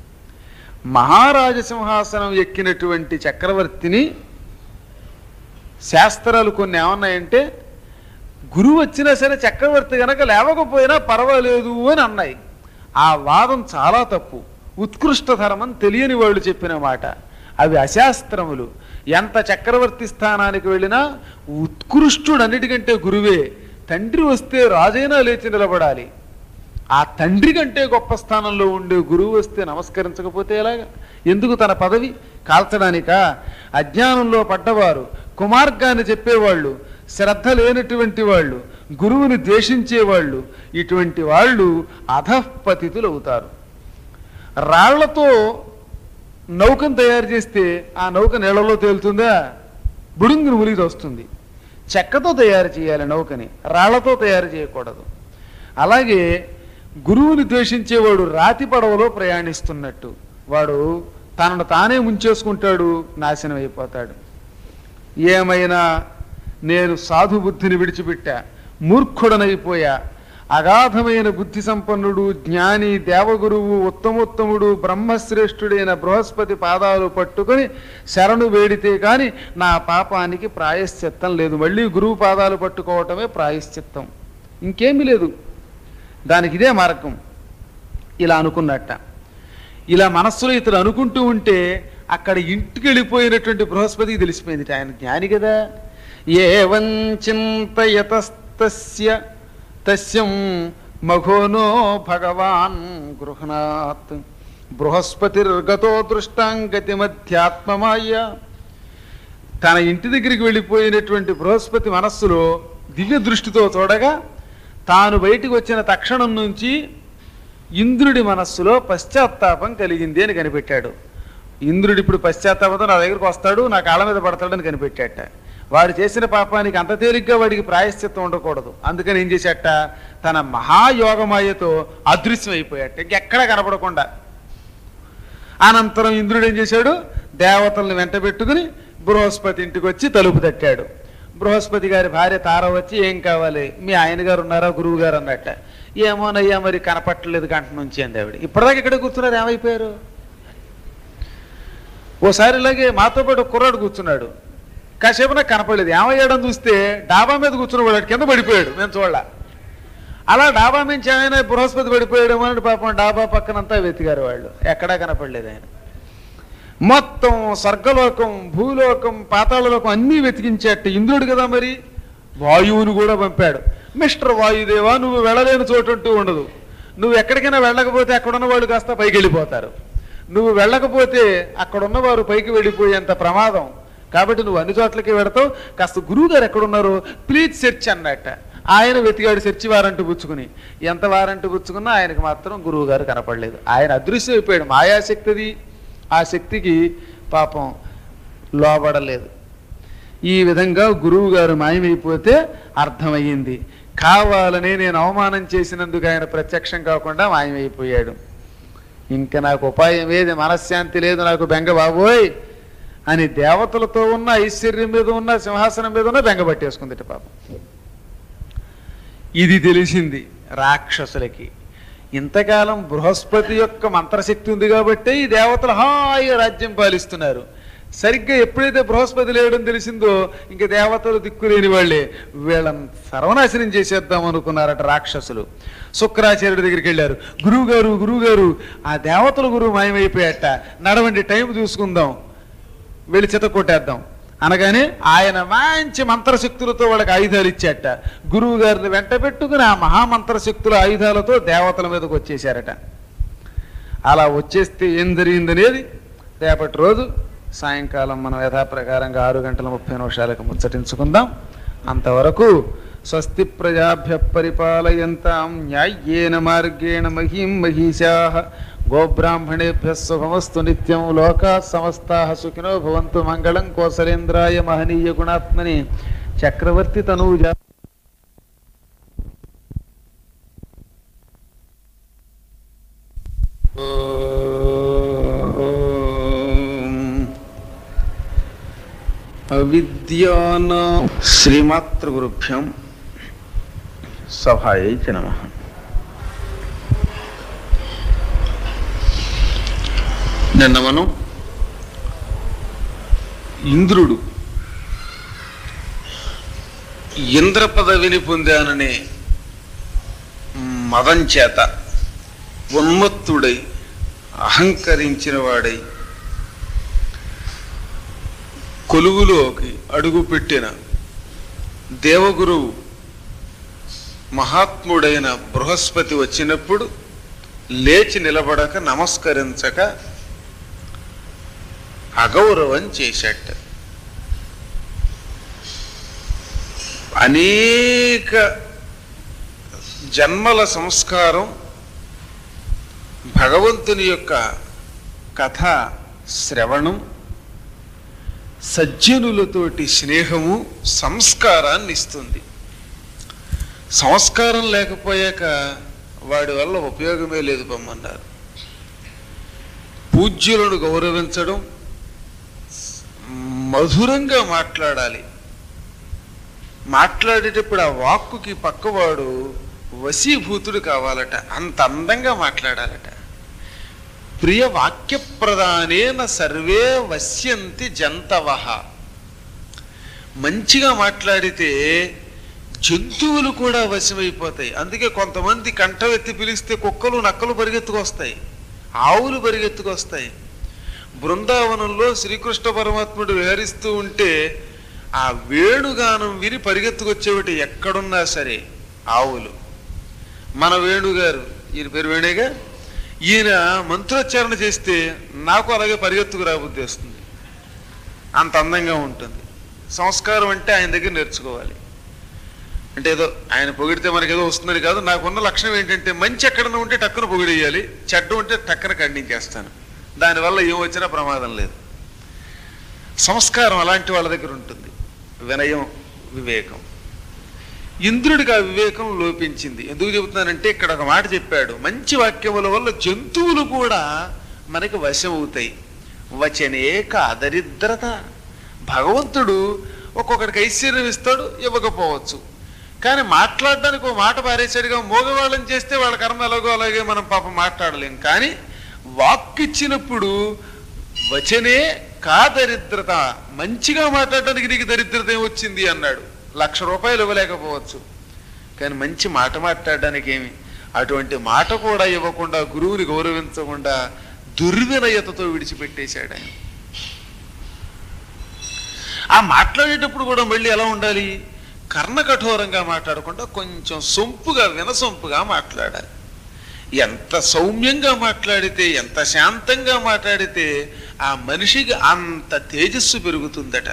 మహారాజసింహాసనం ఎక్కినటువంటి చక్రవర్తిని శాస్త్రాలు కొన్ని ఏమన్నాయంటే గురువు వచ్చినా సరే చక్రవర్తి గనక లేవకపోయినా పర్వాలేదు అని అన్నాయి ఆ వాదం చాలా తప్పు ఉత్కృష్ట ధర్మం తెలియని వాళ్ళు చెప్పిన మాట అవి అశాస్త్రములు ఎంత చక్రవర్తి స్థానానికి వెళ్ళినా ఉత్కృష్టుడు అన్నిటికంటే గురువే తండ్రి వస్తే రాజైనా లేచి నిలబడాలి ఆ తండ్రి కంటే గొప్ప స్థానంలో ఉండే గురువు వస్తే నమస్కరించకపోతే ఎలాగా ఎందుకు తన పదవి కాల్చడానికా అజ్ఞానంలో పడ్డవారు కుమార్గాన్ని చెప్పేవాళ్ళు శ్రద్ధ లేనటువంటి వాళ్ళు గురువుని ద్వేషించేవాళ్ళు ఇటువంటి వాళ్ళు అధఃపతితులు అవుతారు రాళ్లతో నౌకను తయారు చేస్తే ఆ నౌక నీళ్ళలో తేలుతుందా బుడుంగుని ములిగి వస్తుంది చెక్కతో తయారు చేయాలి నౌకని రాళ్లతో తయారు చేయకూడదు అలాగే గురువుని ద్వేషించేవాడు రాతి పడవలో ప్రయాణిస్తున్నట్టు వాడు తనను తానే ముంచేసుకుంటాడు నాశనం అయిపోతాడు ఏమైనా నేను సాధు బుద్ధిని విడిచిపెట్టా మూర్ఖుడనైపోయా అగాధమైన బుద్ధి సంపన్నుడు జ్ఞాని దేవగురువు ఉత్తమోత్తముడు బ్రహ్మశ్రేష్ఠుడైన బృహస్పతి పాదాలు పట్టుకొని శరణు వేడితే కాని నా పాపానికి ప్రాయశ్చిత్తం లేదు మళ్ళీ గురువు పాదాలు పట్టుకోవటమే ప్రాయశ్చిత్తం ఇంకేమీ లేదు దానికి ఇదే మార్గం ఇలా అనుకున్నట్ట ఇలా మనస్సులో ఇతడు అనుకుంటూ ఉంటే అక్కడ ఇంటికి వెళ్ళిపోయినటువంటి బృహస్పతికి తెలిసిపోయింది ఆయన జ్ఞాని కదా ఏవం చింతయతస్తస్య తస్యం మఘోనో భగవాన్ గృహణాత్ బృహస్పతిర్గతో దృష్టాంగతి మధ్యాత్మమాయ తన ఇంటి దగ్గరికి వెళ్ళిపోయినటువంటి బృహస్పతి మనస్సులో దివ్య దృష్టితో చూడగా తాను బయటికి వచ్చిన తక్షణం నుంచి ఇంద్రుడి మనస్సులో పశ్చాత్తాపం కలిగింది అని కనిపెట్టాడు ఇంద్రుడు ఇప్పుడు పశ్చాత్తాపంతో నా దగ్గరకు వస్తాడు నా కాళ్ళ మీద పడతాడని కనిపెట్టాట వాడు చేసిన పాపానికి అంత తేలిగ్గా వాడికి ప్రాయశ్చిత్తం ఉండకూడదు అందుకని ఏం చేశాట తన మహాయోగమాయతో అదృశ్యం అయిపోయాట ఇంకెక్కడా కనపడకుండా అనంతరం ఇంద్రుడు ఏం చేశాడు దేవతల్ని వెంట పెట్టుకుని బృహస్పతి ఇంటికి వచ్చి తలుపు తట్టాడు బృహస్పతి గారి భార్య తార వచ్చి ఏం కావాలి మీ ఆయన గారు ఉన్నారా గురువు గారు అన్నట్ట ఏమోనయ్యా మరి కనపట్టలేదు గంట నుంచి అంది ఆవిడ ఇప్పటిదాకా ఇక్కడ కూర్చున్నారు ఏమైపోయారు ఓసారి ఇలాగే మాతో పాటు ఒక కుర్రాడు కూర్చున్నాడు కాసేపు నాకు కనపడలేదు ఏమయ్యాడని చూస్తే డాబా మీద కూర్చున్న వాడు కింద పడిపోయాడు మేము చూడలే అలా డాబా నుంచి ఆయన బృహస్పతి పడిపోయాడు అని పాపం డాబా పక్కనంతా వెతికారు వాళ్ళు ఎక్కడా కనపడలేదు ఆయన మొత్తం స్వర్గలోకం భూలోకం పాతాళలోకం అన్నీ వెతికించేట ఇంద్రుడు కదా మరి వాయువును కూడా పంపాడు మిస్టర్ వాయుదేవా నువ్వు వెళ్ళలేని చోటుంటూ ఉండదు నువ్వు ఎక్కడికైనా వెళ్ళకపోతే అక్కడున్న వాళ్ళు కాస్త పైకి వెళ్ళిపోతారు నువ్వు వెళ్ళకపోతే అక్కడున్న వారు పైకి వెళ్ళిపోయేంత ప్రమాదం కాబట్టి నువ్వు అన్ని చోట్లకి వెడతావు కాస్త గురువు గారు ఎక్కడున్నారు ప్లీజ్ సెర్చ్ అన్నట్ట ఆయన వెతికాడు సెర్చి వారంటూ పుచ్చుకుని ఎంత వారంటూ పుచ్చుకున్నా ఆయనకు మాత్రం గురువు గారు కనపడలేదు ఆయన అదృశ్యం అయిపోయాడు మాయాశక్తిది ఆ శక్తికి పాపం లోబడలేదు ఈ విధంగా గురువు గారు మాయమైపోతే అర్థమయ్యింది కావాలని నేను అవమానం చేసినందుకు ఆయన ప్రత్యక్షం కాకుండా మాయమైపోయాడు ఇంకా నాకు ఉపాయం ఏది మనశ్శాంతి లేదు నాకు బెంగ బాబోయ్ అని దేవతలతో ఉన్న ఐశ్వర్యం మీద ఉన్న సింహాసనం మీద ఉన్న బెంగ పట్టేసుకుంది పాపం ఇది తెలిసింది రాక్షసులకి ఇంతకాలం బృహస్పతి యొక్క మంత్రశక్తి ఉంది కాబట్టి ఈ దేవతలు హాయిగా రాజ్యం పాలిస్తున్నారు సరిగ్గా ఎప్పుడైతే బృహస్పతి లేడని తెలిసిందో ఇంక దేవతలు దిక్కులేని వాళ్ళే వీళ్ళని సర్వనాశనం చేసేద్దాం అనుకున్నారట రాక్షసులు శుక్రాచార్యుడి దగ్గరికి వెళ్ళారు గురువు గారు గురువు గారు ఆ దేవతల గురువు మాయమైపోయాట నడవండి టైం చూసుకుందాం వెళ్ళి చెత్త కొట్టేద్దాం అనగానే ఆయన మంచి మంత్రశక్తులతో వాళ్ళకి ఆయుధాలు ఇచ్చాట గురువు గారిని వెంట పెట్టుకుని ఆ మహామంత్రశక్తుల ఆయుధాలతో దేవతల మీదకి వచ్చేసారట అలా వచ్చేస్తే ఏం జరిగిందనేది రేపటి రోజు సాయంకాలం మనం యథాప్రకారంగా ఆరు గంటల ముప్పై నిమిషాలకు ముచ్చటించుకుందాం అంతవరకు స్వస్తి ప్రజాభ్య పరిపాలయంతాం న్యాయ్యేన మార్గేణ మహీం మహిషా గోబ్రాహ్మణేభ్య శుభమస్తు నిత్యం లోకా సమస్తా సుఖినో భవంతు మంగళం కోసలేంద్రాయ మహనీయ గుణాత్మని చక్రవర్తి తనూజ అవిద్యానా శ్రీమాతృగురుభ్యం సభాయై చ నమ నిన్న మనం ఇంద్రుడు ఇంద్ర పదవిని పొందాననే మదం చేత ఉన్మత్తుడై అహంకరించిన వాడై కొలువులోకి అడుగుపెట్టిన దేవగురువు మహాత్ముడైన బృహస్పతి వచ్చినప్పుడు లేచి నిలబడక నమస్కరించక అగౌరవం చేశాట అనేక జన్మల సంస్కారం భగవంతుని యొక్క కథ శ్రవణం సజ్జనులతోటి స్నేహము సంస్కారాన్ని ఇస్తుంది సంస్కారం లేకపోయాక వాడి వల్ల ఉపయోగమే లేదు పొమ్మన్నారు పూజ్యులను గౌరవించడం మధురంగా మాట్లాడాలి మాట్లాడేటప్పుడు ఆ వాక్కుకి పక్కవాడు వశీభూతుడు కావాలట అంత అందంగా మాట్లాడాలట ప్రియ వాక్య ప్రధానేన సర్వే వశ్యంతి జంతవహ మంచిగా మాట్లాడితే జంతువులు కూడా వశమైపోతాయి అందుకే కొంతమంది కంఠం ఎత్తి పిలిస్తే కుక్కలు నక్కలు పరిగెత్తుకొస్తాయి ఆవులు పరిగెత్తుకొస్తాయి బృందావనంలో శ్రీకృష్ణ పరమాత్ముడు విహరిస్తూ ఉంటే ఆ వేణుగానం విని పరిగెత్తుకొచ్చేవాటి ఎక్కడున్నా సరే ఆవులు మన వేణుగారు ఈయన పేరు వేణేగా ఈయన మంత్రోచ్చారణ చేస్తే నాకు అలాగే పరిగెత్తుకు రాబుద్ధి వస్తుంది అంత అందంగా ఉంటుంది సంస్కారం అంటే ఆయన దగ్గర నేర్చుకోవాలి అంటే ఏదో ఆయన పొగిడితే మనకి ఏదో వస్తుందని కాదు నాకున్న లక్షణం ఏంటంటే మంచి ఎక్కడన్నా ఉంటే టక్కున పొగిడేయాలి చెడ్డ ఉంటే టక్కన ఖండించేస్తాను దానివల్ల ఏం వచ్చినా ప్రమాదం లేదు సంస్కారం అలాంటి వాళ్ళ దగ్గర ఉంటుంది వినయం వివేకం ఇంద్రుడికి ఆ వివేకం లోపించింది ఎందుకు చెబుతున్నానంటే ఇక్కడ ఒక మాట చెప్పాడు మంచి వాక్యముల వల్ల జంతువులు కూడా మనకి వశం అవుతాయి వచనే కాదరిద్రత భగవంతుడు ఒక్కొక్కడికి ఐశ్వర్యం ఇస్తాడు ఇవ్వకపోవచ్చు కానీ మాట్లాడడానికి ఒక మాట పారేశాడుగా మోగవాళ్ళని చేస్తే వాళ్ళ కర్మ ఎలాగో అలాగే మనం పాపం మాట్లాడలేం కానీ వాక్ ఇచ్చినప్పుడు వచనే కా దరిద్రత మంచిగా మాట్లాడడానికి నీకు దరిద్రత ఏమొచ్చింది అన్నాడు లక్ష రూపాయలు ఇవ్వలేకపోవచ్చు కానీ మంచి మాట మాట్లాడడానికి ఏమి అటువంటి మాట కూడా ఇవ్వకుండా గురువుని గౌరవించకుండా దుర్వినయతతో విడిచిపెట్టేశాడు ఆయన ఆ మాట్లాడేటప్పుడు కూడా మళ్ళీ ఎలా ఉండాలి కర్ణ కఠోరంగా మాట్లాడకుండా కొంచెం సొంపుగా వినసొంపుగా మాట్లాడాలి ఎంత సౌమ్యంగా మాట్లాడితే ఎంత శాంతంగా మాట్లాడితే ఆ మనిషికి అంత తేజస్సు పెరుగుతుందట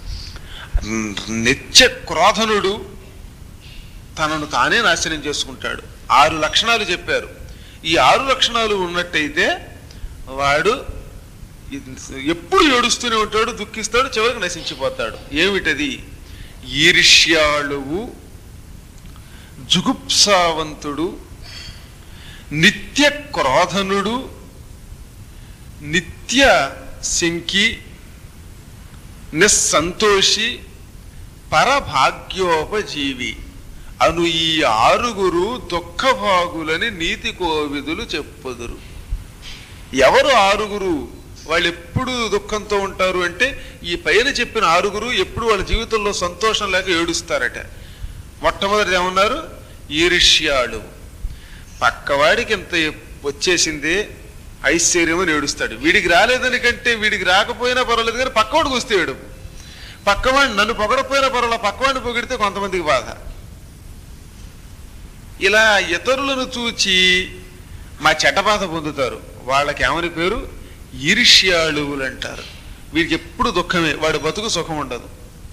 నిత్య క్రోధనుడు తనను తానే నాశనం చేసుకుంటాడు ఆరు లక్షణాలు చెప్పారు ఈ ఆరు లక్షణాలు ఉన్నట్టయితే వాడు ఎప్పుడు ఏడుస్తూనే ఉంటాడు దుఃఖిస్తాడు చివరికి నశించిపోతాడు ఏమిటది ఈర్ష్యాళువు జుగుప్సావంతుడు నిత్య క్రోధనుడు నిత్య శంకి నిస్సంతోషి పరభాగ్యోపజీవి అను ఈ ఆరుగురు దుఃఖభాగులని నీతి కోవిదులు చెప్పుదురు ఎవరు ఆరుగురు వాళ్ళు ఎప్పుడు దుఃఖంతో ఉంటారు అంటే ఈ పైన చెప్పిన ఆరుగురు ఎప్పుడు వాళ్ళ జీవితంలో సంతోషం లేక ఏడుస్తారట మొట్టమొదటి ఏమన్నారు ఈర్ష్యాలు పక్కవాడికి ఇంత వచ్చేసింది ఐశ్వర్యం అని ఏడుస్తాడు వీడికి రాలేదని కంటే వీడికి రాకపోయినా పర్వాలేదు కానీ పక్కవాడికి వస్తే ఏడుపు పక్కవాడిని నన్ను పొగడపోయినా పర్వాలేదు పక్కవాడిని పొగిడితే కొంతమందికి బాధ ఇలా ఇతరులను చూచి మా చెడ్డ బాధ పొందుతారు వాళ్ళకి ఏమని పేరు ఈర్ష్యాళువులు అంటారు వీడికి ఎప్పుడు దుఃఖమే వాడి బతుకు సుఖం ఉండదు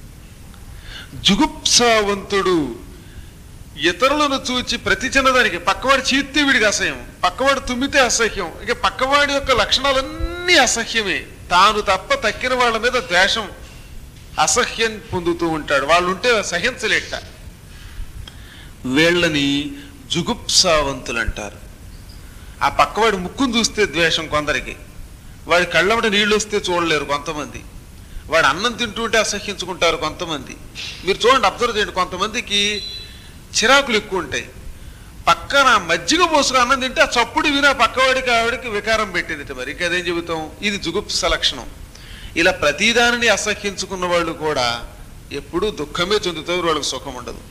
జుగుప్సావంతుడు ఇతరులను చూచి ప్రతి చిన్నదానికి పక్కవాడు చీత్తే వీడికి అసహ్యం పక్కవాడు తుమ్మితే అసహ్యం ఇక పక్కవాడి యొక్క లక్షణాలన్నీ అసహ్యమే తాను తప్ప తక్కిన వాళ్ళ మీద ద్వేషం అసహ్యం పొందుతూ ఉంటాడు వాళ్ళు ఉంటే సహించలేట వీళ్ళని జుగుప్సావంతులు అంటారు ఆ పక్కవాడి ముక్కును చూస్తే ద్వేషం కొందరికి వాడి కళ్ళమట నీళ్ళు వస్తే చూడలేరు కొంతమంది వాడు అన్నం తింటుంటే అసహ్యించుకుంటారు కొంతమంది మీరు చూడండి అబ్జర్వ్ చేయండి కొంతమందికి చిరాకులు ఎక్కువ ఉంటాయి పక్కన మజ్జిగ పోసుకు అన్నం తింటే ఆ చప్పుడు వినా పక్కవాడికి ఆవిడకి వికారం పెట్టేది మరి ఇంకా అదేం చెబుతాం ఇది జుగుప్స లక్షణం ఇలా ప్రతిదానిని అసహ్యించుకున్న వాళ్ళు కూడా ఎప్పుడూ దుఃఖమే చెందుతారు వాళ్ళకి సుఖం ఉండదు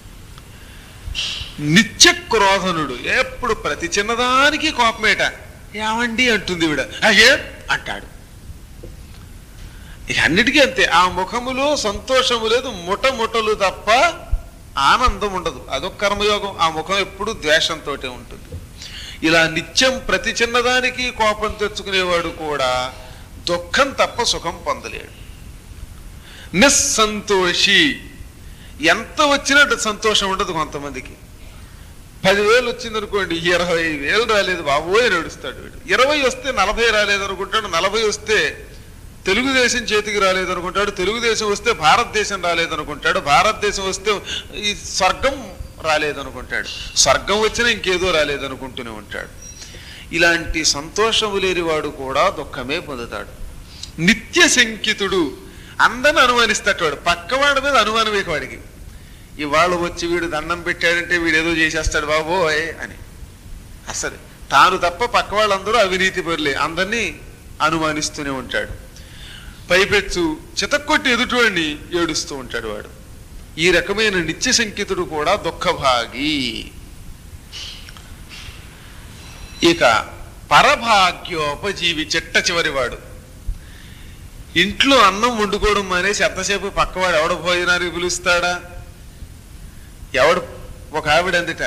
నిత్య క్రోధనుడు ఎప్పుడు ప్రతి చిన్నదానికి కోపమేట ఏమండి అంటుంది విడ అయ్యే అంటాడు ఇక అన్నిటికీ అంతే ఆ ముఖములో సంతోషము లేదు ముఠముఠలు తప్ప ఆనందం ఉండదు అదొక కర్మయోగం ఆ ముఖం ఎప్పుడు ద్వేషంతో ఉంటుంది ఇలా నిత్యం ప్రతి చిన్నదానికి కోపం తెచ్చుకునేవాడు కూడా దుఃఖం తప్ప సుఖం పొందలేడు నిస్సంతోషి ఎంత వచ్చినట్టు సంతోషం ఉండదు కొంతమందికి పదివేలు వచ్చింది అనుకోండి ఇరవై వేలు రాలేదు బాబోయ్ నడుస్తాడు వీడు ఇరవై వస్తే నలభై రాలేదు అనుకుంటాడు నలభై వస్తే తెలుగుదేశం చేతికి రాలేదు అనుకుంటాడు తెలుగుదేశం వస్తే భారతదేశం రాలేదు అనుకుంటాడు భారతదేశం వస్తే ఈ స్వర్గం రాలేదు అనుకుంటాడు స్వర్గం వచ్చినా ఇంకేదో రాలేదు అనుకుంటూనే ఉంటాడు ఇలాంటి సంతోషము లేనివాడు కూడా దుఃఖమే పొందుతాడు నిత్య శంకితుడు అందరిని అనుమానిస్తాడు వాడు పక్కవాడి మీద అనుమానమే వాడికి ఇవాళ వచ్చి వీడు దండం పెట్టాడంటే వీడు ఏదో చేసేస్తాడు బాబోయ్ అని అసలు తాను తప్ప పక్క వాళ్ళందరూ అవినీతి పరులే అందరినీ అనుమానిస్తూనే ఉంటాడు పైపెచ్చు చితక్కొట్టి ఎదుటివాడిని ఏడుస్తూ ఉంటాడు వాడు ఈ రకమైన నిత్య శంకితుడు కూడా దుఃఖభాగి ఇక పరభాగ్యోపజీవి చిట్ట చివరివాడు ఇంట్లో అన్నం వండుకోవడం మానేసి ఎంతసేపు పక్కవాడు ఎవడ భోజనానికి పిలుస్తాడా ఎవడు ఒక ఆవిడ అందుట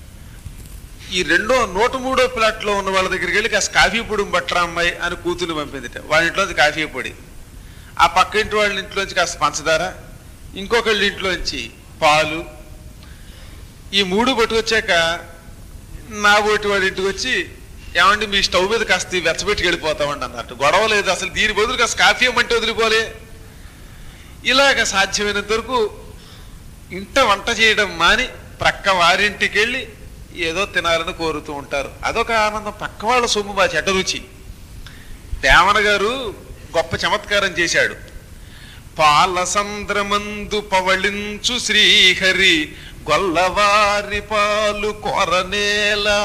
ఈ రెండో నూట మూడో ప్లాట్లో ఉన్న వాళ్ళ దగ్గరికి వెళ్ళి కాస్త కాఫీ పొడి బట్టరా అమ్మాయి అని కూతుర్ని పంపిందిట వాళ్ళ ఇంట్లోంచి కాఫీ పొడి ఆ పక్క ఇంటి వాళ్ళ ఇంట్లోంచి కాస్త పంచదార ఇంకొకళ్ళ ఇంట్లోంచి పాలు ఈ మూడు పట్టుకొచ్చాక నా ఓటి వాడి ఇంటికి వచ్చి ఏమండి మీ స్టవ్ మీద కాస్త వెచ్చబెట్టి వెళ్ళిపోతామండి అన్నట్టు గొడవ లేదు అసలు దీని బదులు కాస్త కాఫీ ఇవ్వమంటే వదిలిపోలే ఇలాగ సాధ్యమైనంత వరకు ఇంట వంట చేయడం మాని ప్రక్క వారింటికి వెళ్ళి ఏదో తినాలని కోరుతూ ఉంటారు అదొక ఆనందం పక్క వాళ్ళ సొమ్ము మా చెడ్డ రుచి వేమన గారు గొప్ప చమత్కారం చేశాడు పాలసంద్రమందు పవళించు శ్రీహరి గొల్లవారి పాలు కొరనేలా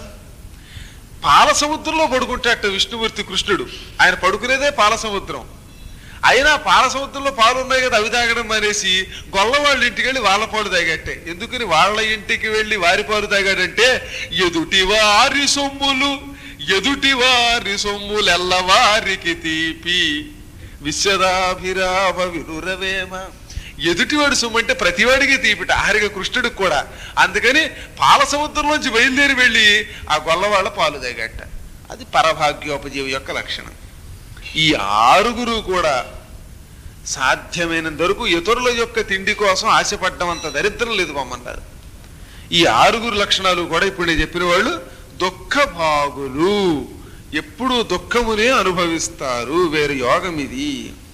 పాల సముద్రంలో పడుకుంటాట విష్ణుమూర్తి కృష్ణుడు ఆయన పడుకునేదే పాల సముద్రం అయినా పాల సముద్రంలో పాలు ఉన్నాయి కదా అవి తాగడం మానేసి గొల్ల వాళ్ళ ఇంటికి వెళ్ళి వాళ్ళ పాలు తాగట్టే ఎందుకని వాళ్ళ ఇంటికి వెళ్ళి వారి పాలు తాగాడంటే ఎదుటి వారి సొమ్ములు ఎదుటి వారి సొమ్ములెల్లవారికి తీపి విశ్వదాభిరామ వినురవేమ ఎదుటివాడి సొమ్ము అంటే ప్రతివాడికి తీపిట ఆరిగా కృష్ణుడికి కూడా అందుకని పాల సముద్రంలోంచి బయలుదేరి వెళ్ళి ఆ గొల్లవాళ్ళ పాలు తాగట్ట అది పరభాగ్యోపజీవి యొక్క లక్షణం ఈ ఆరుగురు కూడా సాధ్యమైనంత వరకు ఇతరుల యొక్క తిండి కోసం ఆశపడ్డం అంత దరిద్రం లేదు పొమ్మన్నారు ఈ ఆరుగురు లక్షణాలు కూడా ఇప్పుడు నేను చెప్పిన వాళ్ళు దుఃఖభాగులు ఎప్పుడూ దుఃఖమునే అనుభవిస్తారు వేరు యోగం ఇది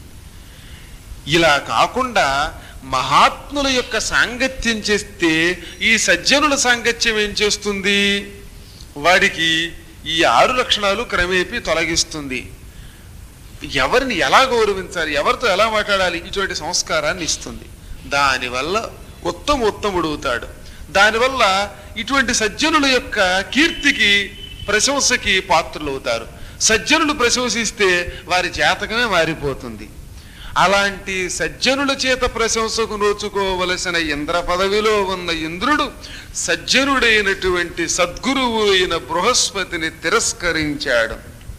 ఇలా కాకుండా మహాత్ముల యొక్క సాంగత్యం చేస్తే ఈ సజ్జనుల సాంగత్యం ఏం చేస్తుంది వాడికి ఈ ఆరు లక్షణాలు క్రమేపీ తొలగిస్తుంది ఎవరిని ఎలా గౌరవించాలి ఎవరితో ఎలా మాట్లాడాలి ఇటువంటి సంస్కారాన్ని ఇస్తుంది దానివల్ల ఉత్తమ ఉత్తముడు అవుతాడు దానివల్ల ఇటువంటి సజ్జనుల యొక్క కీర్తికి ప్రశంసకి పాత్రలు అవుతారు సజ్జనులు ప్రశంసిస్తే వారి జాతకమే మారిపోతుంది అలాంటి సజ్జనుల చేత ప్రశంసకు నోచుకోవలసిన ఇంద్ర పదవిలో ఉన్న ఇంద్రుడు సజ్జనుడైనటువంటి సద్గురువు అయిన బృహస్పతిని తిరస్కరించాడు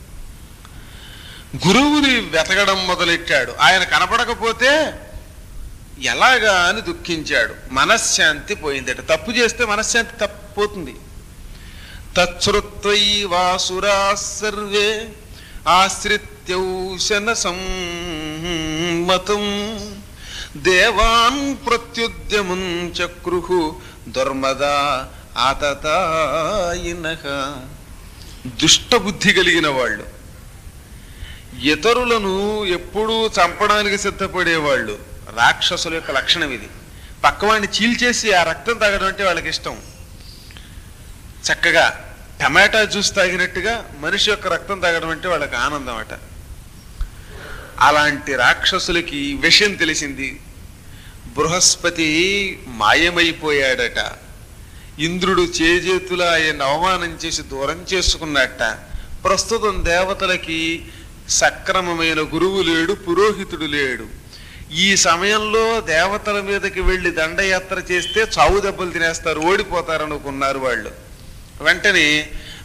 గురువుని వెతకడం మొదలెట్టాడు ఆయన కనపడకపోతే ఎలాగా అని దుఃఖించాడు మనశ్శాంతి పోయిందట తప్పు చేస్తే మనశ్శాంతి తప్పిపోతుంది తచ్చుత్వై వాసురా సర్వే ఆశ్రిత్యౌశన సమ్మతం దేవాన్ ప్రత్యుద్యముం చక్రుహు దుర్మదా ఆతతాయినః దుష్టబుద్ధి కలిగిన వాళ్ళు ఇతరులను ఎప్పుడూ చంపడానికి సిద్ధపడేవాళ్ళు రాక్షసుల యొక్క లక్షణం ఇది పక్కవాడిని చీల్చేసి ఆ రక్తం తాగడం అంటే వాళ్ళకి ఇష్టం చక్కగా టమాటా జ్యూస్ తాగినట్టుగా మనిషి యొక్క రక్తం తాగడం అంటే వాళ్ళకి ఆనందం అట అలాంటి రాక్షసులకి విషయం తెలిసింది బృహస్పతి మాయమైపోయాడట ఇంద్రుడు చేజేతుల ఆయన అవమానం చేసి దూరం చేసుకున్నట్ట ప్రస్తుతం దేవతలకి సక్రమమైన గురువు లేడు పురోహితుడు లేడు ఈ సమయంలో దేవతల మీదకి వెళ్ళి దండయాత్ర చేస్తే చావు దెబ్బలు తినేస్తారు ఓడిపోతారు అనుకున్నారు వాళ్ళు వెంటనే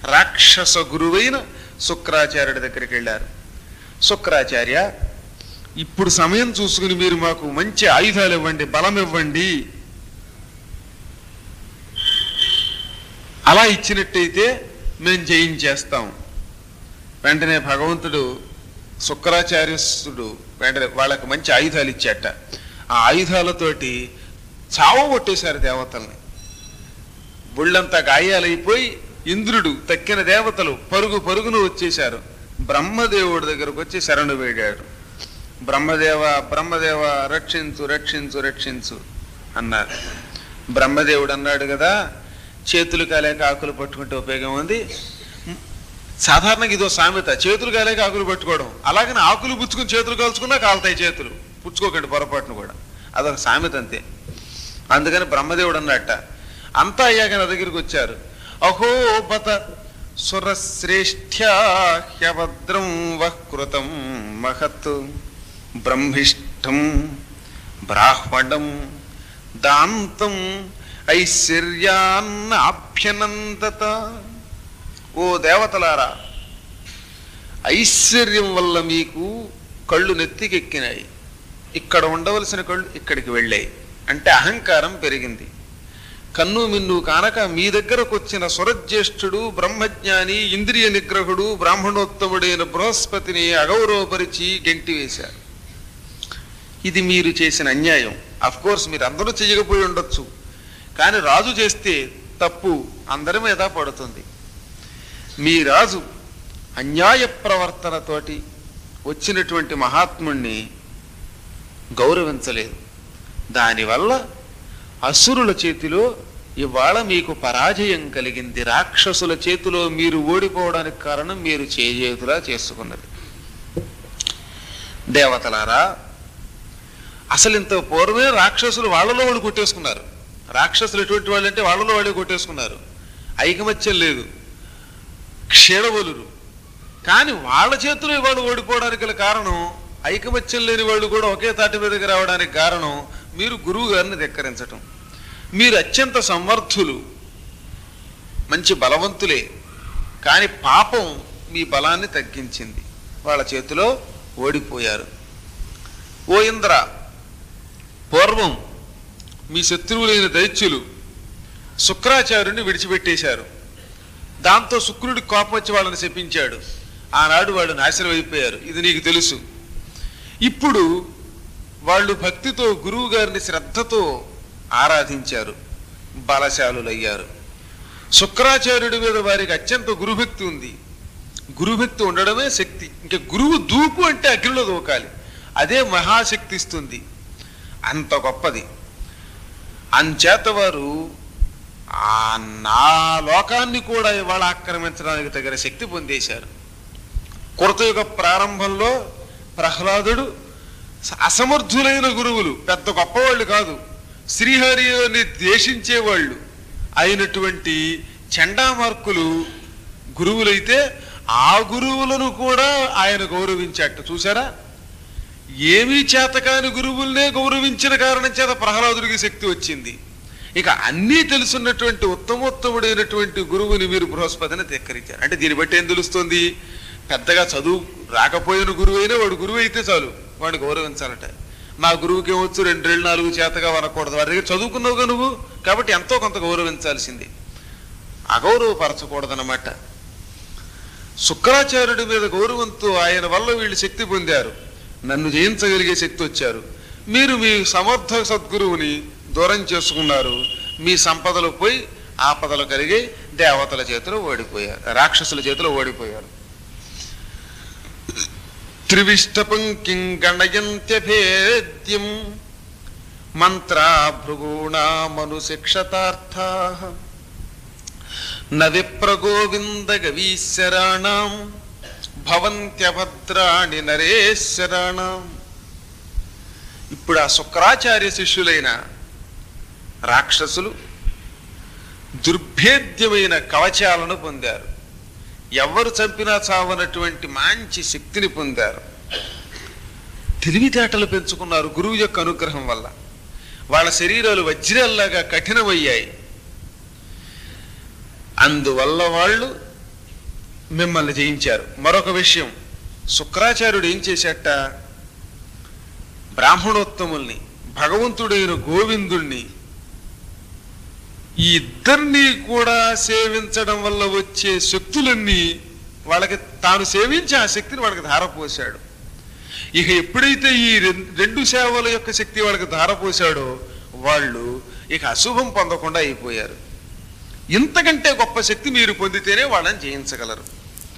రాక్షస గురువైన శుక్రాచార్యుడి దగ్గరికి వెళ్ళారు శుక్రాచార్య ఇప్పుడు సమయం చూసుకుని మీరు మాకు మంచి ఆయుధాలు ఇవ్వండి బలం ఇవ్వండి అలా ఇచ్చినట్టయితే మేము జయించేస్తాం వెంటనే భగవంతుడు శుక్రాచార్యుడు వెంటనే వాళ్ళకి మంచి ఆయుధాలు ఇచ్చాట ఆ ఆయుధాలతోటి చావ కొట్టేశారు దేవతల్ని ఒళ్ళంతా గాయాలైపోయి ఇంద్రుడు తక్కిన దేవతలు పరుగు పరుగును వచ్చేశారు బ్రహ్మదేవుడి దగ్గరకు వచ్చి శరణు వేడాడు బ్రహ్మదేవ బ్రహ్మదేవ రక్షించు రక్షించు రక్షించు అన్నారు బ్రహ్మదేవుడు అన్నాడు కదా చేతులు కాలేక ఆకులు పట్టుకుంటే ఉపయోగం ఉంది సాధారణంగా ఇదో సామెత చేతులు కాలేక ఆకులు పట్టుకోవడం అలాగని ఆకులు పుచ్చుకుని చేతులు కాల్చుకున్నా కాలుతాయి చేతులు పుచ్చుకోకండి పొరపాటును కూడా అదొక సామెత అంతే అందుకని బ్రహ్మదేవుడు అన్నట్ట అంతా అయ్యాక నా దగ్గరికి వచ్చారు అహోబత సురశ్రేష్ఠ్యాహ్యభద్రం వహృతం మహత్ బ్రహ్మిష్టం బ్రాహ్మణం దాంతం ఐశ్వర్యాన్నాభ్యనందత ఓ దేవతలారా ఐశ్వర్యం వల్ల మీకు కళ్ళు నెత్తికెక్కినాయి ఇక్కడ ఉండవలసిన కళ్ళు ఇక్కడికి వెళ్ళాయి అంటే అహంకారం పెరిగింది కన్ను మిన్ను కానక మీ దగ్గరకు వచ్చిన సురజ్యేష్ఠుడు బ్రహ్మజ్ఞాని ఇంద్రియ నిగ్రహుడు బ్రాహ్మణోత్తముడైన బృహస్పతిని అగౌరవపరిచి గెంటి వేశారు ఇది మీరు చేసిన అన్యాయం అఫ్ కోర్స్ మీరు అందరూ చేయకపోయి ఉండొచ్చు కానీ రాజు చేస్తే తప్పు అందరి మీద పడుతుంది మీ రాజు అన్యాయ ప్రవర్తనతోటి వచ్చినటువంటి మహాత్ముణ్ణి గౌరవించలేదు దానివల్ల అసురుల చేతిలో ఇవాళ మీకు పరాజయం కలిగింది రాక్షసుల చేతిలో మీరు ఓడిపోవడానికి కారణం మీరు చేజేతులా చేసుకున్నది దేవతలారా అసలు ఇంత పూర్వమే రాక్షసులు వాళ్ళలో వాళ్ళు కొట్టేసుకున్నారు రాక్షసులు ఎటువంటి వాళ్ళు అంటే వాళ్ళలో వాళ్ళే కొట్టేసుకున్నారు ఐకమత్యం లేదు క్షీణబలురు కానీ వాళ్ళ చేతిలో ఇవాళ ఓడిపోవడానికి గల కారణం ఐకమత్యం లేని వాళ్ళు కూడా ఒకే తాటి మీదకి రావడానికి కారణం మీరు గురువు గారిని ధిక్కరించటం మీరు అత్యంత సమర్థులు మంచి బలవంతులే కానీ పాపం మీ బలాన్ని తగ్గించింది వాళ్ళ చేతిలో ఓడిపోయారు ఓ ఇంద్ర పూర్వం మీ శత్రువులైన దైత్యులు శుక్రాచార్యుని విడిచిపెట్టేశారు దాంతో శుక్రుడి కోపం వచ్చి వాళ్ళని శపించాడు ఆనాడు వాళ్ళు నాశనం అయిపోయారు ఇది నీకు తెలుసు ఇప్పుడు వాళ్ళు భక్తితో గురువు గారిని శ్రద్ధతో ఆరాధించారు బలశాలులయ్యారు శుక్రాచార్యుడి మీద వారికి అత్యంత గురుభక్తి ఉంది గురుభక్తి ఉండడమే శక్తి ఇంకా గురువు దూకు అంటే అగ్నిలో దూకాలి అదే మహాశక్తి ఇస్తుంది అంత గొప్పది అంచేత వారు ఆ నా లోకాన్ని కూడా ఇవాళ ఆక్రమించడానికి తగిన శక్తి పొందేశారు కృతయుగ ప్రారంభంలో ప్రహ్లాదుడు స- అసమర్థులైన గురువులు పెద్ద గొప్పవాళ్ళు కాదు శ్రీహరిని ద్వేషించేవాళ్ళు అయినటువంటి చండామార్కులు గురువులైతే ఆ గురువులను కూడా ఆయన గౌరవించాట చూసారా ఏమీ చేతకాని గురువుల్నే గౌరవించిన కారణం చేత ప్రహ్లాదుడికి శక్తి వచ్చింది ఇక అన్నీ తెలుసున్నటువంటి ఉత్తమోత్తముడైనటువంటి గురువుని మీరు బృహస్పతిని ధిక్కరించారు అంటే దీన్ని బట్టి ఏం తెలుస్తుంది పెద్దగా చదువు రాకపోయిన గురువు అయినా వాడు గురువు అయితే చాలు వాడిని గౌరవించాలట మా గురువుకి ఏమొచ్చు రెండు రెండు నాలుగు చేతగా వనకూడదు వాడి దగ్గర చదువుకున్నావుగా నువ్వు కాబట్టి ఎంతో కొంత గౌరవించాల్సింది అగౌరవపరచకూడదన్నమాట శుక్రాచార్యుడి మీద గౌరవంతో ఆయన వల్ల వీళ్ళు శక్తి పొందారు నన్ను జయించగలిగే శక్తి వచ్చారు మీరు మీ సమర్థ సద్గురువుని దూరం చేసుకున్నారు మీ సంపదలు పోయి ఆపదలు కలిగి దేవతల చేతిలో ఓడిపోయారు రాక్షసుల చేతిలో ఓడిపోయారు త్రివిష్టపంకిం గణయంత్యభేద్యం మంత్రా భృగూణామను శిక్షతార్థా న విప్రగోవింద గవీశ్వరాణం భవంత్యభద్రాణి నరేశ్వరాణం ఇప్పుడు ఆ శుక్రాచార్య శిష్యులైన రాక్షసులు దుర్భేద్యమైన కవచాలను పొందారు ఎవరు చంపినా చావనటువంటి మంచి శక్తిని పొందారు తెలివితేటలు పెంచుకున్నారు గురువు యొక్క అనుగ్రహం వల్ల వాళ్ళ శరీరాలు వజ్రాల్లాగా కఠినమయ్యాయి అందువల్ల వాళ్ళు మిమ్మల్ని జయించారు మరొక విషయం శుక్రాచార్యుడు ఏం చేశాట బ్రాహ్మణోత్తముల్ని భగవంతుడైన గోవిందుణ్ణి ఈ ఇద్దరిని కూడా సేవించడం వల్ల వచ్చే శక్తులన్నీ వాళ్ళకి తాను సేవించి ఆ శక్తిని వాళ్ళకి ధారపోశాడు ఇక ఎప్పుడైతే ఈ రెం- రెండు సేవల యొక్క శక్తి వాళ్ళకి ధారపోశాడో వాళ్ళు ఇక అశుభం పొందకుండా అయిపోయారు ఇంతకంటే గొప్ప శక్తి మీరు పొందితేనే వాళ్ళని జయించగలరు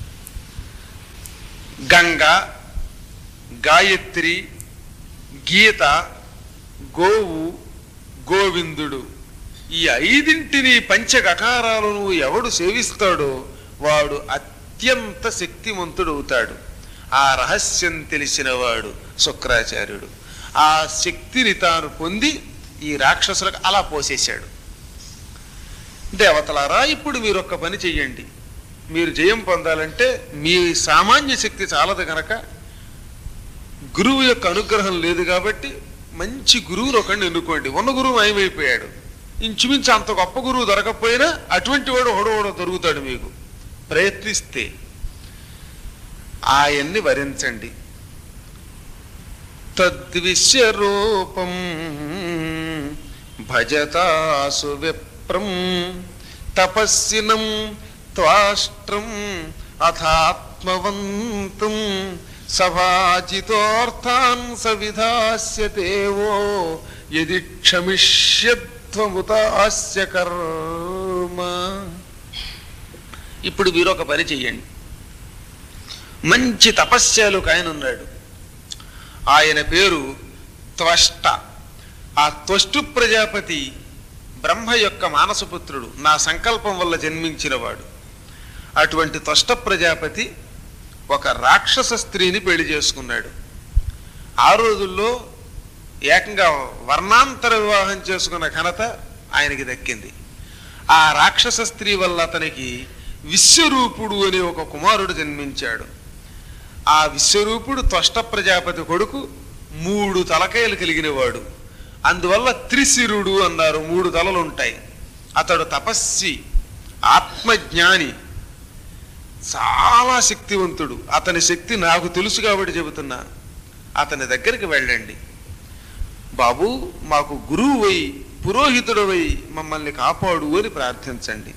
గంగ గాయత్రి గీత గోవు గోవిందుడు ఈ ఐదింటిని పంచగకారాలను ఎవడు సేవిస్తాడో వాడు అత్యంత శక్తిమంతుడవుతాడు ఆ రహస్యం తెలిసినవాడు శుక్రాచార్యుడు ఆ శక్తిని తాను పొంది ఈ రాక్షసులకు అలా పోసేశాడు దేవతలారా ఇప్పుడు మీరు ఒక్క పని చెయ్యండి మీరు జయం పొందాలంటే మీ సామాన్య శక్తి చాలదు గనక గురువు యొక్క అనుగ్రహం లేదు కాబట్టి మంచి గురువును ఒకడిని ఎన్నుకోండి ఉన్న గురువు మాయమైపోయాడు ఇంచుమించు అంత గొప్ప గురువు దొరకకపోయినా అటువంటి వాడు ఒకడో దొరుకుతాడు మీకు ప్రయత్నిస్తే ఆయన్ని వరించండి తద్విశ్వరూపం భజతాసు విప్రం తపస్సినం త్వాష్ట్రం అథాత్మవంతం సభాజితోర్థాన్ సవిధాస్యతేవో యది క్షమిష్యత్వముతాస్య కర్మ ఇప్పుడు మీరు ఒక పని చెయ్యండి మంచి తపస్యాలు ఆయన ఉన్నాడు ఆయన పేరు త్వష్ట ఆ త్వష్టు ప్రజాపతి బ్రహ్మ యొక్క మానసపుత్రుడు నా సంకల్పం వల్ల జన్మించినవాడు అటువంటి త్వష్ట ప్రజాపతి ఒక రాక్షస స్త్రీని పెళ్లి చేసుకున్నాడు ఆ రోజుల్లో ఏకంగా వర్ణాంతర వివాహం చేసుకున్న ఘనత ఆయనకి దక్కింది ఆ రాక్షస స్త్రీ వల్ల అతనికి విశ్వరూపుడు అనే ఒక కుమారుడు జన్మించాడు ఆ విశ్వరూపుడు త్వష్ట ప్రజాపతి కొడుకు మూడు తలకాయలు కలిగినవాడు అందువల్ల త్రిశిరుడు అన్నారు మూడు తలలు ఉంటాయి అతడు తపస్వి ఆత్మజ్ఞాని చాలా శక్తివంతుడు అతని శక్తి నాకు తెలుసు కాబట్టి చెబుతున్నా అతని దగ్గరికి వెళ్ళండి బాబు మాకు గురువువై పురోహితుడవై మమ్మల్ని కాపాడు అని ప్రార్థించండి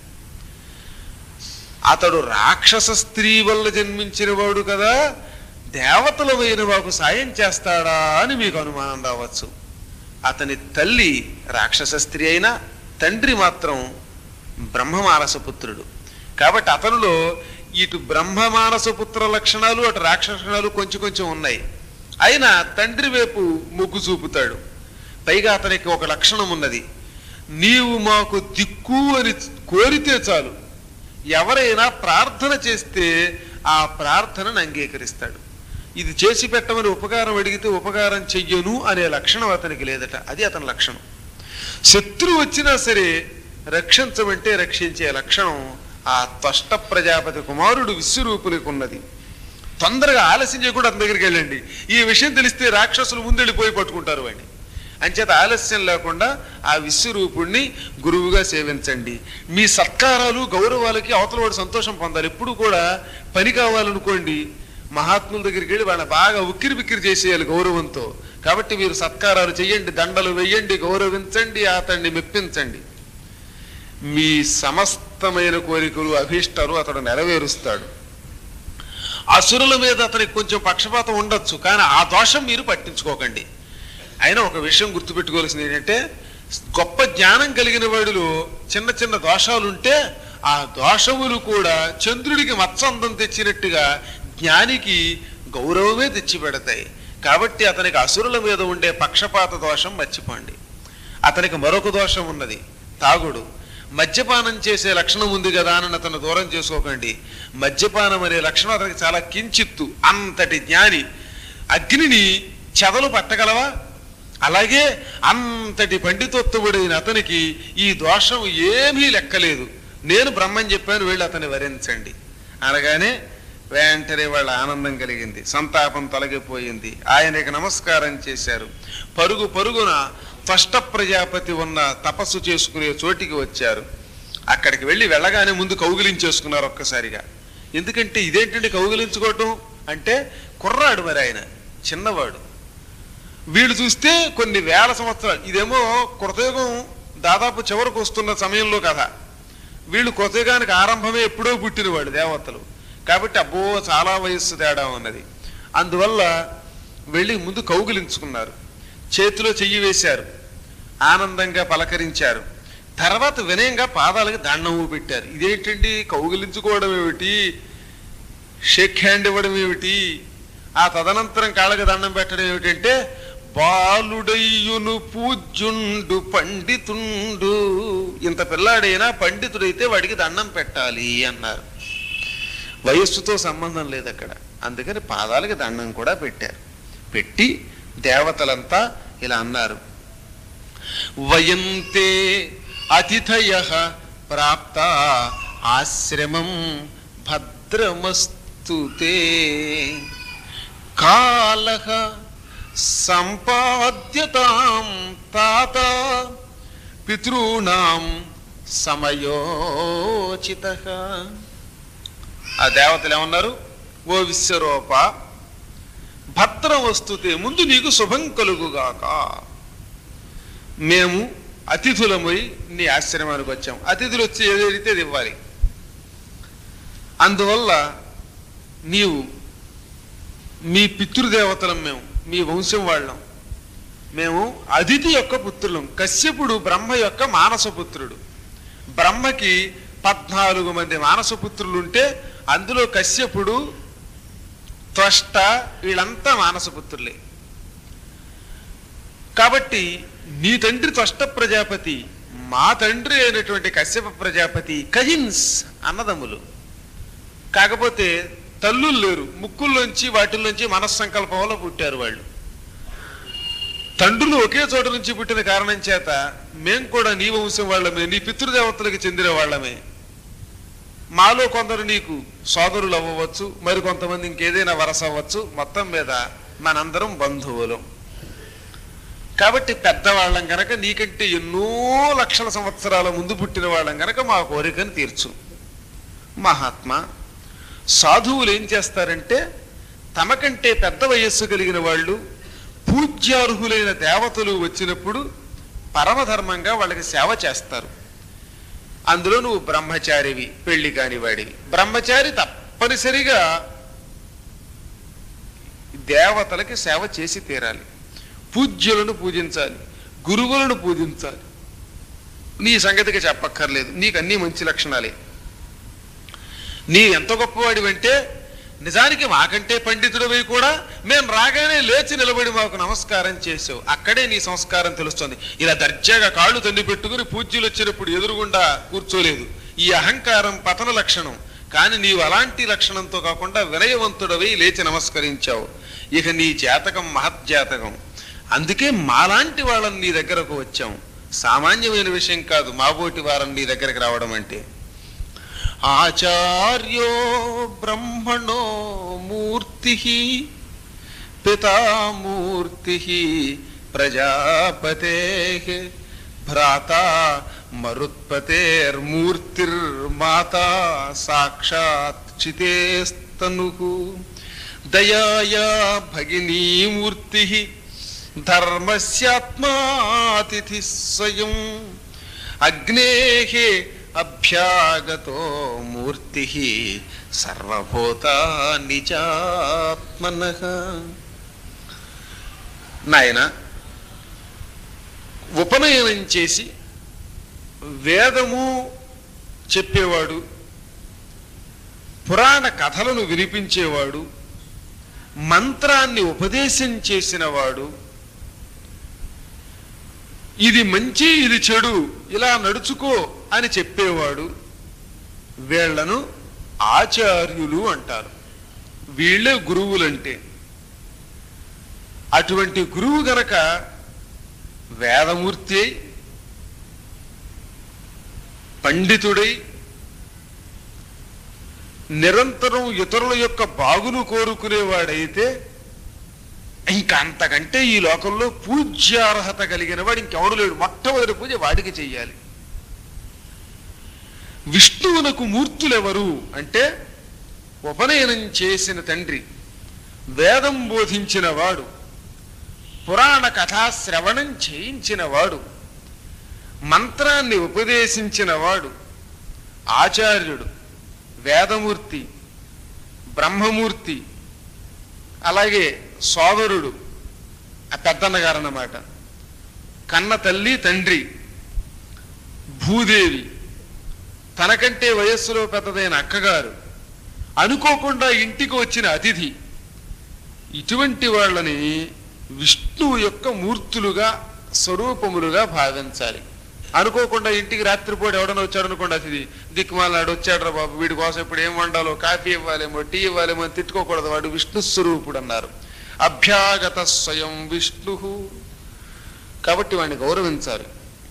అతడు రాక్షస స్త్రీ వల్ల జన్మించినవాడు కదా దేవతలమైన మాకు సాయం చేస్తాడా అని మీకు అనుమానం రావచ్చు అతని తల్లి రాక్షస స్త్రీ అయినా తండ్రి మాత్రం బ్రహ్మమానసపుత్రుడు కాబట్టి అతనిలో ఇటు బ్రహ్మమానసపుత్ర లక్షణాలు అటు రాక్షస లక్షణాలు కొంచెం కొంచెం ఉన్నాయి అయినా తండ్రి వైపు మొగ్గు చూపుతాడు పైగా అతనికి ఒక లక్షణం ఉన్నది నీవు మాకు దిక్కు అని కోరితే చాలు ఎవరైనా ప్రార్థన చేస్తే ఆ ప్రార్థనను అంగీకరిస్తాడు ఇది చేసి పెట్టమని ఉపకారం అడిగితే ఉపకారం చెయ్యను అనే లక్షణం అతనికి లేదట అది అతని లక్షణం శత్రువు వచ్చినా సరే రక్షించమంటే రక్షించే లక్షణం ఆ త్వష్ట ప్రజాపతి కుమారుడు విశ్వరూపునికి ఉన్నది తొందరగా ఆలస్యం చేయకుండా అతని దగ్గరికి వెళ్ళండి ఈ విషయం తెలిస్తే రాక్షసులు ముందెళ్ళిపోయి పట్టుకుంటారు వాడిని అంచేత ఆలస్యం లేకుండా ఆ విశ్వరూపుణ్ణి గురువుగా సేవించండి మీ సత్కారాలు గౌరవాలకి అవతల వాడు సంతోషం పొందాలి ఎప్పుడు కూడా పని కావాలనుకోండి మహాత్ముల దగ్గరికి వెళ్ళి వాళ్ళని బాగా ఉక్కిరి బిక్కిరి చేసేయాలి గౌరవంతో కాబట్టి మీరు సత్కారాలు చేయండి దండలు వేయండి గౌరవించండి అతన్ని మెప్పించండి మీ సమస్తమైన కోరికలు అభీష్టాలు అతడు నెరవేరుస్తాడు అసురుల మీద అతనికి కొంచెం పక్షపాతం ఉండొచ్చు కానీ ఆ దోషం మీరు పట్టించుకోకండి అయినా ఒక విషయం గుర్తుపెట్టుకోవాల్సింది ఏంటంటే గొప్ప జ్ఞానం కలిగిన వాడిలో చిన్న చిన్న దోషాలుంటే ఆ దోషములు కూడా చంద్రుడికి మత్సందం తెచ్చినట్టుగా జ్ఞానికి గౌరవమే తెచ్చిపెడతాయి కాబట్టి అతనికి అసురుల మీద ఉండే పక్షపాత దోషం మర్చిపోండి అతనికి మరొక దోషం ఉన్నది తాగుడు మద్యపానం చేసే లక్షణం ఉంది కదా అని అతను దూరం చేసుకోకండి మద్యపానం అనే లక్షణం అతనికి చాలా కించిత్తు అంతటి జ్ఞాని అగ్నిని చెదలు పట్టగలవా అలాగే అంతటి పండితోత్తువుడైన అతనికి ఈ దోషం ఏమీ లెక్కలేదు నేను బ్రహ్మం చెప్పాను వీళ్ళు అతన్ని వరించండి అనగానే వెంటనే వాళ్ళ ఆనందం కలిగింది సంతాపం తొలగిపోయింది ఆయనకి నమస్కారం చేశారు పరుగు పరుగున త్వష్ట ప్రజాపతి ఉన్న తపస్సు చేసుకునే చోటికి వచ్చారు అక్కడికి వెళ్ళి వెళ్ళగానే ముందు కౌగిలించేసుకున్నారు ఒక్కసారిగా ఎందుకంటే ఇదేంటండి కౌగిలించుకోవటం అంటే కుర్రాడు మరి ఆయన చిన్నవాడు వీళ్ళు చూస్తే కొన్ని వేల సంవత్సరాలు ఇదేమో కృతయుగం దాదాపు చివరకు వస్తున్న సమయంలో కథ వీళ్ళు కృతయుగానికి ఆరంభమే ఎప్పుడో పుట్టిన వాళ్ళు దేవతలు కాబట్టి అబ్బో చాలా వయస్సు తేడా ఉన్నది అందువల్ల వెళ్ళి ముందు కౌగిలించుకున్నారు చేతిలో చెయ్యి వేశారు ఆనందంగా పలకరించారు తర్వాత వినయంగా పాదాలకి దండము పెట్టారు ఇదేంటండి కౌగిలించుకోవడం ఏమిటి షేక్ హ్యాండ్ ఇవ్వడం ఏమిటి ఆ తదనంతరం కాళ్ళకి దండం పెట్టడం ఏమిటంటే బాలుడయ్యును పూజ్యుండు పండితుండు ఇంత పిల్లాడైనా పండితుడైతే వాడికి దండం పెట్టాలి అన్నారు వయస్సుతో సంబంధం లేదు అక్కడ అందుకని పాదాలకి దండం కూడా పెట్టారు పెట్టి దేవతలంతా ఇలా అన్నారు వయంతే అతిథయ ప్రాప్త ఆశ్రమం భద్రమస్తుతే కాల సంపాద్యతాం తాత పితॄణాం సమయోచిత ఆ దేవతలు ఏమన్నారు ఓ విశ్వరూప భద్రం వస్తుతే ముందు నీకు శుభం కలుగుగాక మేము అతిథులమై నీ ఆశ్రమానికి వచ్చాం అతిథులు వచ్చి ఏదైతే అది ఇవ్వాలి అందువల్ల నీవు మీ పితృదేవతలం మేము మీ వంశం వాళ్ళం మేము అదితి యొక్క పుత్రులం కశ్యపుడు బ్రహ్మ యొక్క మానసపుత్రుడు బ్రహ్మకి పద్నాలుగు మంది మానసపుత్రులు ఉంటే అందులో కశ్యపుడు త్వష్ట వీళ్ళంతా మానసపుత్రులే కాబట్టి నీ తండ్రి త్వష్ట ప్రజాపతి మా తండ్రి అయినటువంటి కశ్యప ప్రజాపతి కజిన్స్ అన్నదమ్ములు కాకపోతే తల్లులు లేరు ముక్కుల్లోంచి వాటిల్లోంచి మనస్సంకల్పం వల్ల పుట్టారు వాళ్ళు తండ్రులు ఒకే చోట నుంచి పుట్టిన కారణం చేత మేం కూడా నీ వంశం వాళ్ళమే నీ పితృదేవతలకు చెందిన వాళ్ళమే మాలో కొందరు నీకు సోదరులు అవ్వవచ్చు మరి కొంతమంది ఇంకేదైనా వరస అవ్వచ్చు మొత్తం మీద మనందరం బంధువులం కాబట్టి పెద్దవాళ్ళం గనక నీకంటే ఎన్నో లక్షల సంవత్సరాల ముందు పుట్టిన వాళ్ళం గనక మా కోరికను తీర్చు మహాత్మా సాధువులు ఏం చేస్తారంటే తమకంటే పెద్ద వయస్సు కలిగిన వాళ్ళు పూజ్యార్హులైన దేవతలు వచ్చినప్పుడు పరమధర్మంగా వాళ్ళకి సేవ చేస్తారు అందులో నువ్వు బ్రహ్మచారివి పెళ్లి కాని వాడివి బ్రహ్మచారి తప్పనిసరిగా దేవతలకి సేవ చేసి తీరాలి పూజ్యులను పూజించాలి గురువులను పూజించాలి నీ సంగతికి చెప్పక్కర్లేదు నీకు అన్ని మంచి లక్షణాలే నీ ఎంత గొప్పవాడివంటే నిజానికి మాకంటే పండితుడివి కూడా మేము రాగానే లేచి నిలబడి మాకు నమస్కారం చేసావు అక్కడే నీ సంస్కారం తెలుస్తుంది ఇలా దర్జాగా కాళ్ళు తండ్రి పెట్టుకుని పూజ్యులు వచ్చినప్పుడు ఎదురుగుండా కూర్చోలేదు ఈ అహంకారం పతన లక్షణం కానీ నీవు అలాంటి లక్షణంతో కాకుండా వినయవంతుడవై లేచి నమస్కరించావు ఇక నీ జాతకం మహజ్జాతకం అందుకే మాలాంటి వాళ్ళని నీ దగ్గరకు వచ్చాం సామాన్యమైన విషయం కాదు మాబోటి వారం నీ దగ్గరకు రావడం అంటే ఆచార్యో బ్రహ్మణో మూర్తి పితామూర్తి ప్రజాపతే భ్రాత మరుత్పతేర్మూర్తిర్మాతా సాక్షాత్ చితేస్తను దయాయా భగినీమూర్తి ధర్మస్యాత్మాతిథి స్వయం అగ్నే అభ్యాగతో మూర్తి సర్వభూతాని చాత్మన నాయన ఉపనయనం చేసి వేదము చెప్పేవాడు పురాణ కథలను వినిపించేవాడు మంత్రాన్ని ఉపదేశం చేసినవాడు ఇది మంచి ఇది చెడు ఇలా నడుచుకో అని చెప్పేవాడు వీళ్లను ఆచార్యులు అంటారు వీళ్ళే గురువులంటే అటువంటి గురువు గనక వేదమూర్తి అయి పండితుడై నిరంతరం ఇతరుల యొక్క బాగును కోరుకునేవాడైతే ఇంకా అంతకంటే ఈ లోకంలో పూజ్యార్హత కలిగిన వాడు ఇంకెవడు లేడు మొట్టమొదటి పూజ వాడికి చెయ్యాలి విష్ణువునకు మూర్తులెవరు అంటే ఉపనయనం చేసిన తండ్రి వేదం బోధించిన వాడు పురాణ కథా శ్రవణం చేయించినవాడు మంత్రాన్ని ఉపదేశించినవాడు ఆచార్యుడు వేదమూర్తి బ్రహ్మమూర్తి అలాగే సోదరుడు ఆ పెద్దన్నగారు అన్నమాట కన్న తల్లి తండ్రి భూదేవి తనకంటే వయస్సులో పెద్దదైన అక్కగారు అనుకోకుండా ఇంటికి వచ్చిన అతిథి ఇటువంటి వాళ్ళని విష్ణువు యొక్క మూర్తులుగా స్వరూపములుగా భావించాలి అనుకోకుండా ఇంటికి రాత్రిపూట ఎవడన్నా వచ్చాడు అనుకోండి అతిథి దిక్కుమాలాడు వచ్చాడు బాబు వీడి కోసం ఇప్పుడు ఏం వండాలో కాఫీ ఇవ్వాలేమో టీ ఇవ్వాలేమో అని తిట్టుకోకూడదు వాడు విష్ణు స్వరూపుడు అన్నారు అభ్యాగత స్వయం విష్ణు కాబట్టి వాడిని గౌరవించాలి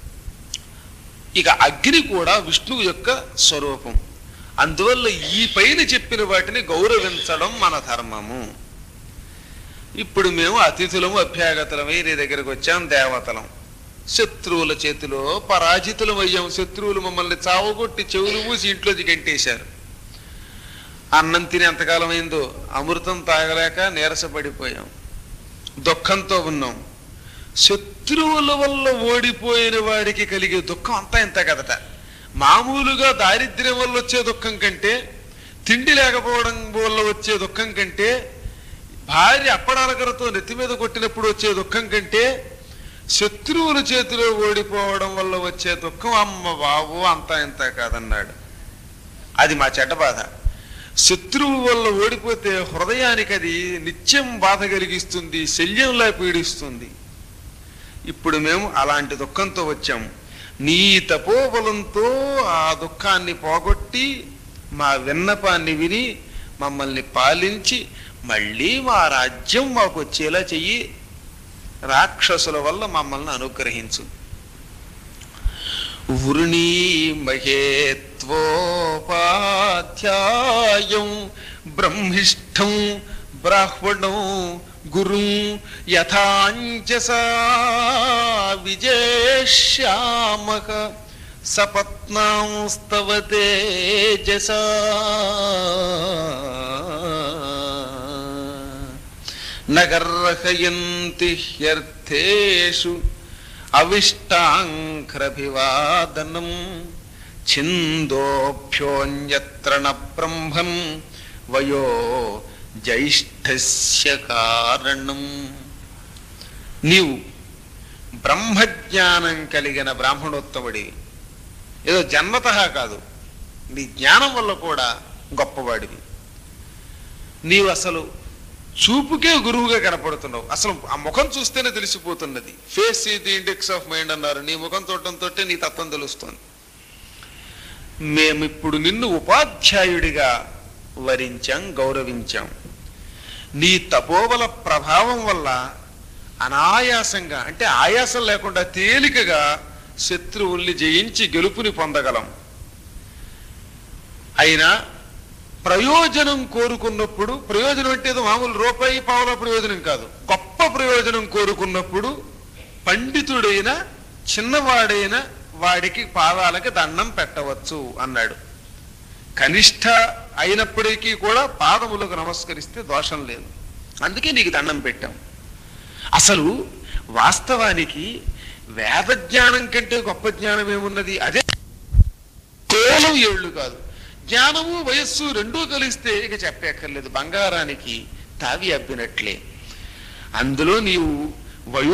ఇక అగ్ని కూడా విష్ణువు యొక్క స్వరూపం అందువల్ల ఈ పైన చెప్పిన వాటిని గౌరవించడం మన ధర్మము ఇప్పుడు మేము అతిథులము అభ్యాగతులమై నీ దగ్గరకు వచ్చాం దేవతలం శత్రువుల చేతిలో పరాజితులం అయ్యాం శత్రువులు మమ్మల్ని చావగొట్టి చెవులు మూసి ఇంట్లోకి గంటేశారు అన్నం తిని ఎంతకాలం అయిందో అమృతం తాగలేక నీరసపడిపోయాం దుఃఖంతో ఉన్నాం శత్రువుల వల్ల ఓడిపోయిన వాడికి కలిగే దుఃఖం అంతా ఇంత కదట మామూలుగా దారిద్ర్యం వల్ల వచ్చే దుఃఖం కంటే తిండి లేకపోవడం వల్ల వచ్చే దుఃఖం కంటే భార్య అప్పడాలకరతో నెత్తి మీద కొట్టినప్పుడు వచ్చే దుఃఖం కంటే శత్రువుల చేతిలో ఓడిపోవడం వల్ల వచ్చే దుఃఖం అమ్మ బాబు అంతా ఇంత కాదన్నాడు అది మా చెడ్డ బాధ శత్రువు వల్ల ఓడిపోతే హృదయానికి అది నిత్యం బాధ కలిగిస్తుంది శల్యంలా పీడిస్తుంది ఇప్పుడు మేము అలాంటి దుఃఖంతో వచ్చాము నీ తపోబలంతో ఆ దుఃఖాన్ని పోగొట్టి మా విన్నపాన్ని విని మమ్మల్ని పాలించి మళ్ళీ మా రాజ్యం మాకు వచ్చేలా చెయ్యి రాక్షసుల వల్ల మమ్మల్ని అనుగ్రహించు వృణీమహేత్వోపాధ్యాయం బ్రహ్మిష్టం బ్రాహ్మణం గురు యథాంజసా విజేష్యామక సపత్నాంస్తవ తేజసా నగర్హయంతి హ్యర్థేషు అవిష్టాంఖ్రభివాదనం ఛిందోభ్యోన్యత్ర న బ్రహ్మన్ వయో జ్యేష్ఠస్య కారణం నీవు బ్రహ్మజ్ఞానం కలిగిన బ్రాహ్మణోత్తముడి ఏదో జన్మత కాదు నీ జ్ఞానం వల్ల కూడా గొప్పవాడివి నీవు అసలు చూపుకే గురువుగా కనపడుతున్నావు అసలు ఆ ముఖం చూస్తేనే తెలిసిపోతున్నది ఫేస్ ఈ ది ఇండెక్స్ ఆఫ్ మైండ్ అన్నారు నీ ముఖం చూడటంతో నీ తత్వం తెలుస్తుంది మేమిప్పుడు నిన్ను ఉపాధ్యాయుడిగా వరించాం గౌరవించాం నీ తపోబల ప్రభావం వల్ల అనాయాసంగా అంటే ఆయాసం లేకుండా తేలికగా శత్రువుల్ని జయించి గెలుపుని పొందగలం అయినా ప్రయోజనం కోరుకున్నప్పుడు ప్రయోజనం అంటే ఏదో మామూలు రూపాయి పావుల ప్రయోజనం కాదు గొప్ప ప్రయోజనం కోరుకున్నప్పుడు పండితుడైన చిన్నవాడైన వాడికి పాదాలకి దండం పెట్టవచ్చు అన్నాడు కనిష్ట అయినప్పటికీ కూడా పాదములకు నమస్కరిస్తే దోషం లేదు అందుకే నీకు దండం పెట్టాం అసలు వాస్తవానికి వేద జ్ఞానం కంటే గొప్ప జ్ఞానం ఏమున్నది అదే కేవలం ఏళ్ళు కాదు జ్ఞానము వయస్సు రెండూ కలిస్తే ఇక చెప్పక్కర్లేదు బంగారానికి తావి అబ్బినట్లే అందులో నీవు వయో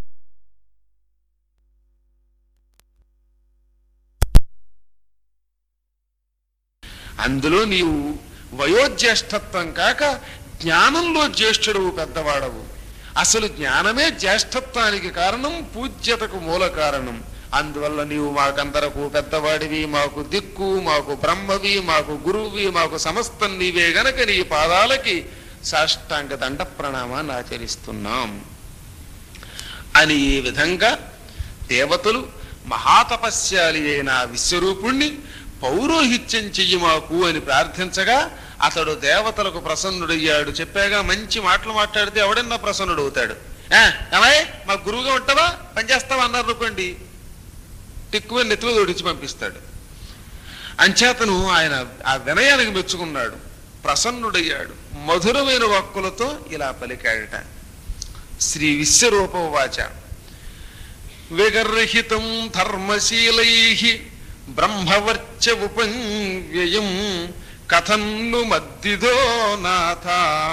అందులో నీవు వయోజ్యేష్ఠత్వం కాక జ్ఞానంలో జ్యేష్ఠుడవు పెద్దవాడవు అసలు జ్ఞానమే జ్యేష్ఠత్వానికి కారణం పూజ్యతకు మూల కారణం అందువల్ల నీవు మాకందరకు పెద్దవాడివి మాకు దిక్కు మాకు బ్రహ్మవి మాకు గురువువి మాకు సమస్తం నీవే గనక నీ పాదాలకి సాష్టాంగ దండ ప్రణామాన్ని ఆచరిస్తున్నాం అని ఈ విధంగా దేవతలు మహాతపస్యాలి అయిన ఆ విశ్వరూపుణ్ణి పౌరోహిత్యం చెయ్యి మాకు అని ప్రార్థించగా అతడు దేవతలకు ప్రసన్నుడయ్యాడు చెప్పాగా మంచి మాటలు మాట్లాడితే ఎవడన్నా ప్రసన్నుడు అవుతాడు "ఆ, ఏమయ్య మా గురువుగా ఉంటావా పనిచేస్తావా అన్నారు అనుకోండి టిక్కువ నెత్తిలో తోడించి పంపిస్తాడు అంచేతను ఆయన ఆ వినయానికి మెచ్చుకున్నాడు ప్రసన్నుడయ్యాడు మధురమైన వాక్కులతో ఇలా పలికాడట శ్రీ విశ్వరూపవాచ విగర్హితం ధర్మశీలై బ్రహ్మవర్చ ఉపవ్యయం కథన్ను మద్దిదో నాథ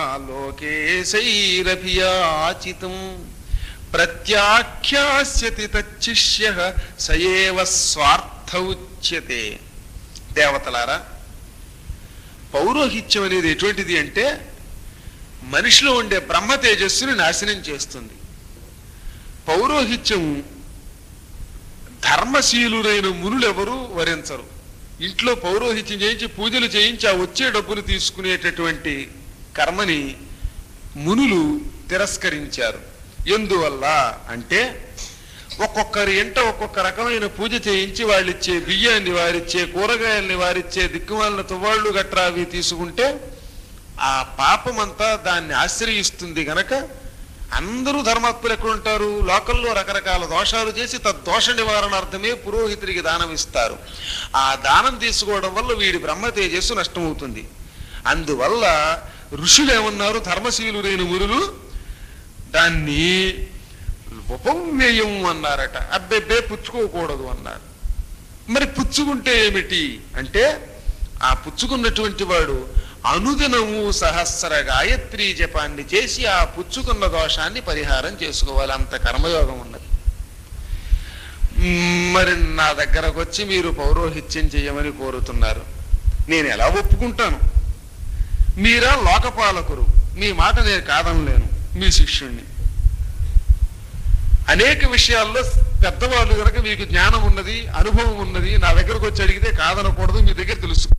లోకేశైరభియాచితం ప్రత్యాఖ్యాస్యతి తచ్చిష్య సయేవ స్వార్థ ఉచ్యతే దేవతలారా పౌరోహిత్యం అనేది ఎటువంటిది అంటే మనిషిలో ఉండే బ్రహ్మ తేజస్సుని నాశనం చేస్తుంది పౌరోహిత్యం ధర్మశీలురైన మునులెవరూ వరించరు ఇంట్లో పౌరోహిత్యం చేయించి పూజలు చేయించి ఆ వచ్చే డబ్బులు తీసుకునేటటువంటి కర్మని మునులు తిరస్కరించారు ఎందువల్ల అంటే ఒక్కొక్కరి ఇంట ఒక్కొక్క రకమైన పూజ చేయించి వాళ్ళిచ్చే బియ్యాన్ని వారిచ్చే కూరగాయల్ని వారిచ్చే దిక్కుమాలిన తువ్వాళ్ళు గట్రా అవి తీసుకుంటే ఆ పాపమంతా దాన్ని ఆశ్రయిస్తుంది గనక అందరూ ధర్మాత్ములు ఎక్కడుంటారు లోకల్లో రకరకాల దోషాలు చేసి తద్దోష నివారణార్థమే పురోహితుడికి దానం ఇస్తారు ఆ దానం తీసుకోవడం వల్ల వీడి బ్రహ్మ తేజస్సు నష్టమవుతుంది అందువల్ల ఋషులు ఏమన్నారు ధర్మశీలురైన మురులు దాన్ని ఉపవ్యయం అన్నారట అబ్బెబ్బే పుచ్చుకోకూడదు అన్నారు మరి పుచ్చుకుంటే ఏమిటి అంటే ఆ పుచ్చుకున్నటువంటి వాడు అనుదినము సహస్ర గాయత్రి జపాన్ని చేసి ఆ పుచ్చుకున్న దోషాన్ని పరిహారం చేసుకోవాలి అంత కర్మయోగం ఉన్నది మ్మ్, మరి నా దగ్గరకు వచ్చి మీరు పౌరోహిత్యం చేయమని కోరుతున్నారు నేను ఎలా ఒప్పుకుంటాను మీరా లోకపాలకురు మీ మాట నేను కాదనలేను మీ శిష్యుణ్ణి అనేక విషయాల్లో పెద్దవాళ్ళు కనుక మీకు జ్ఞానం ఉన్నది అనుభవం ఉన్నది నా దగ్గరకు వచ్చి అడిగితే కాదనకూడదు మీ దగ్గర తెలుసు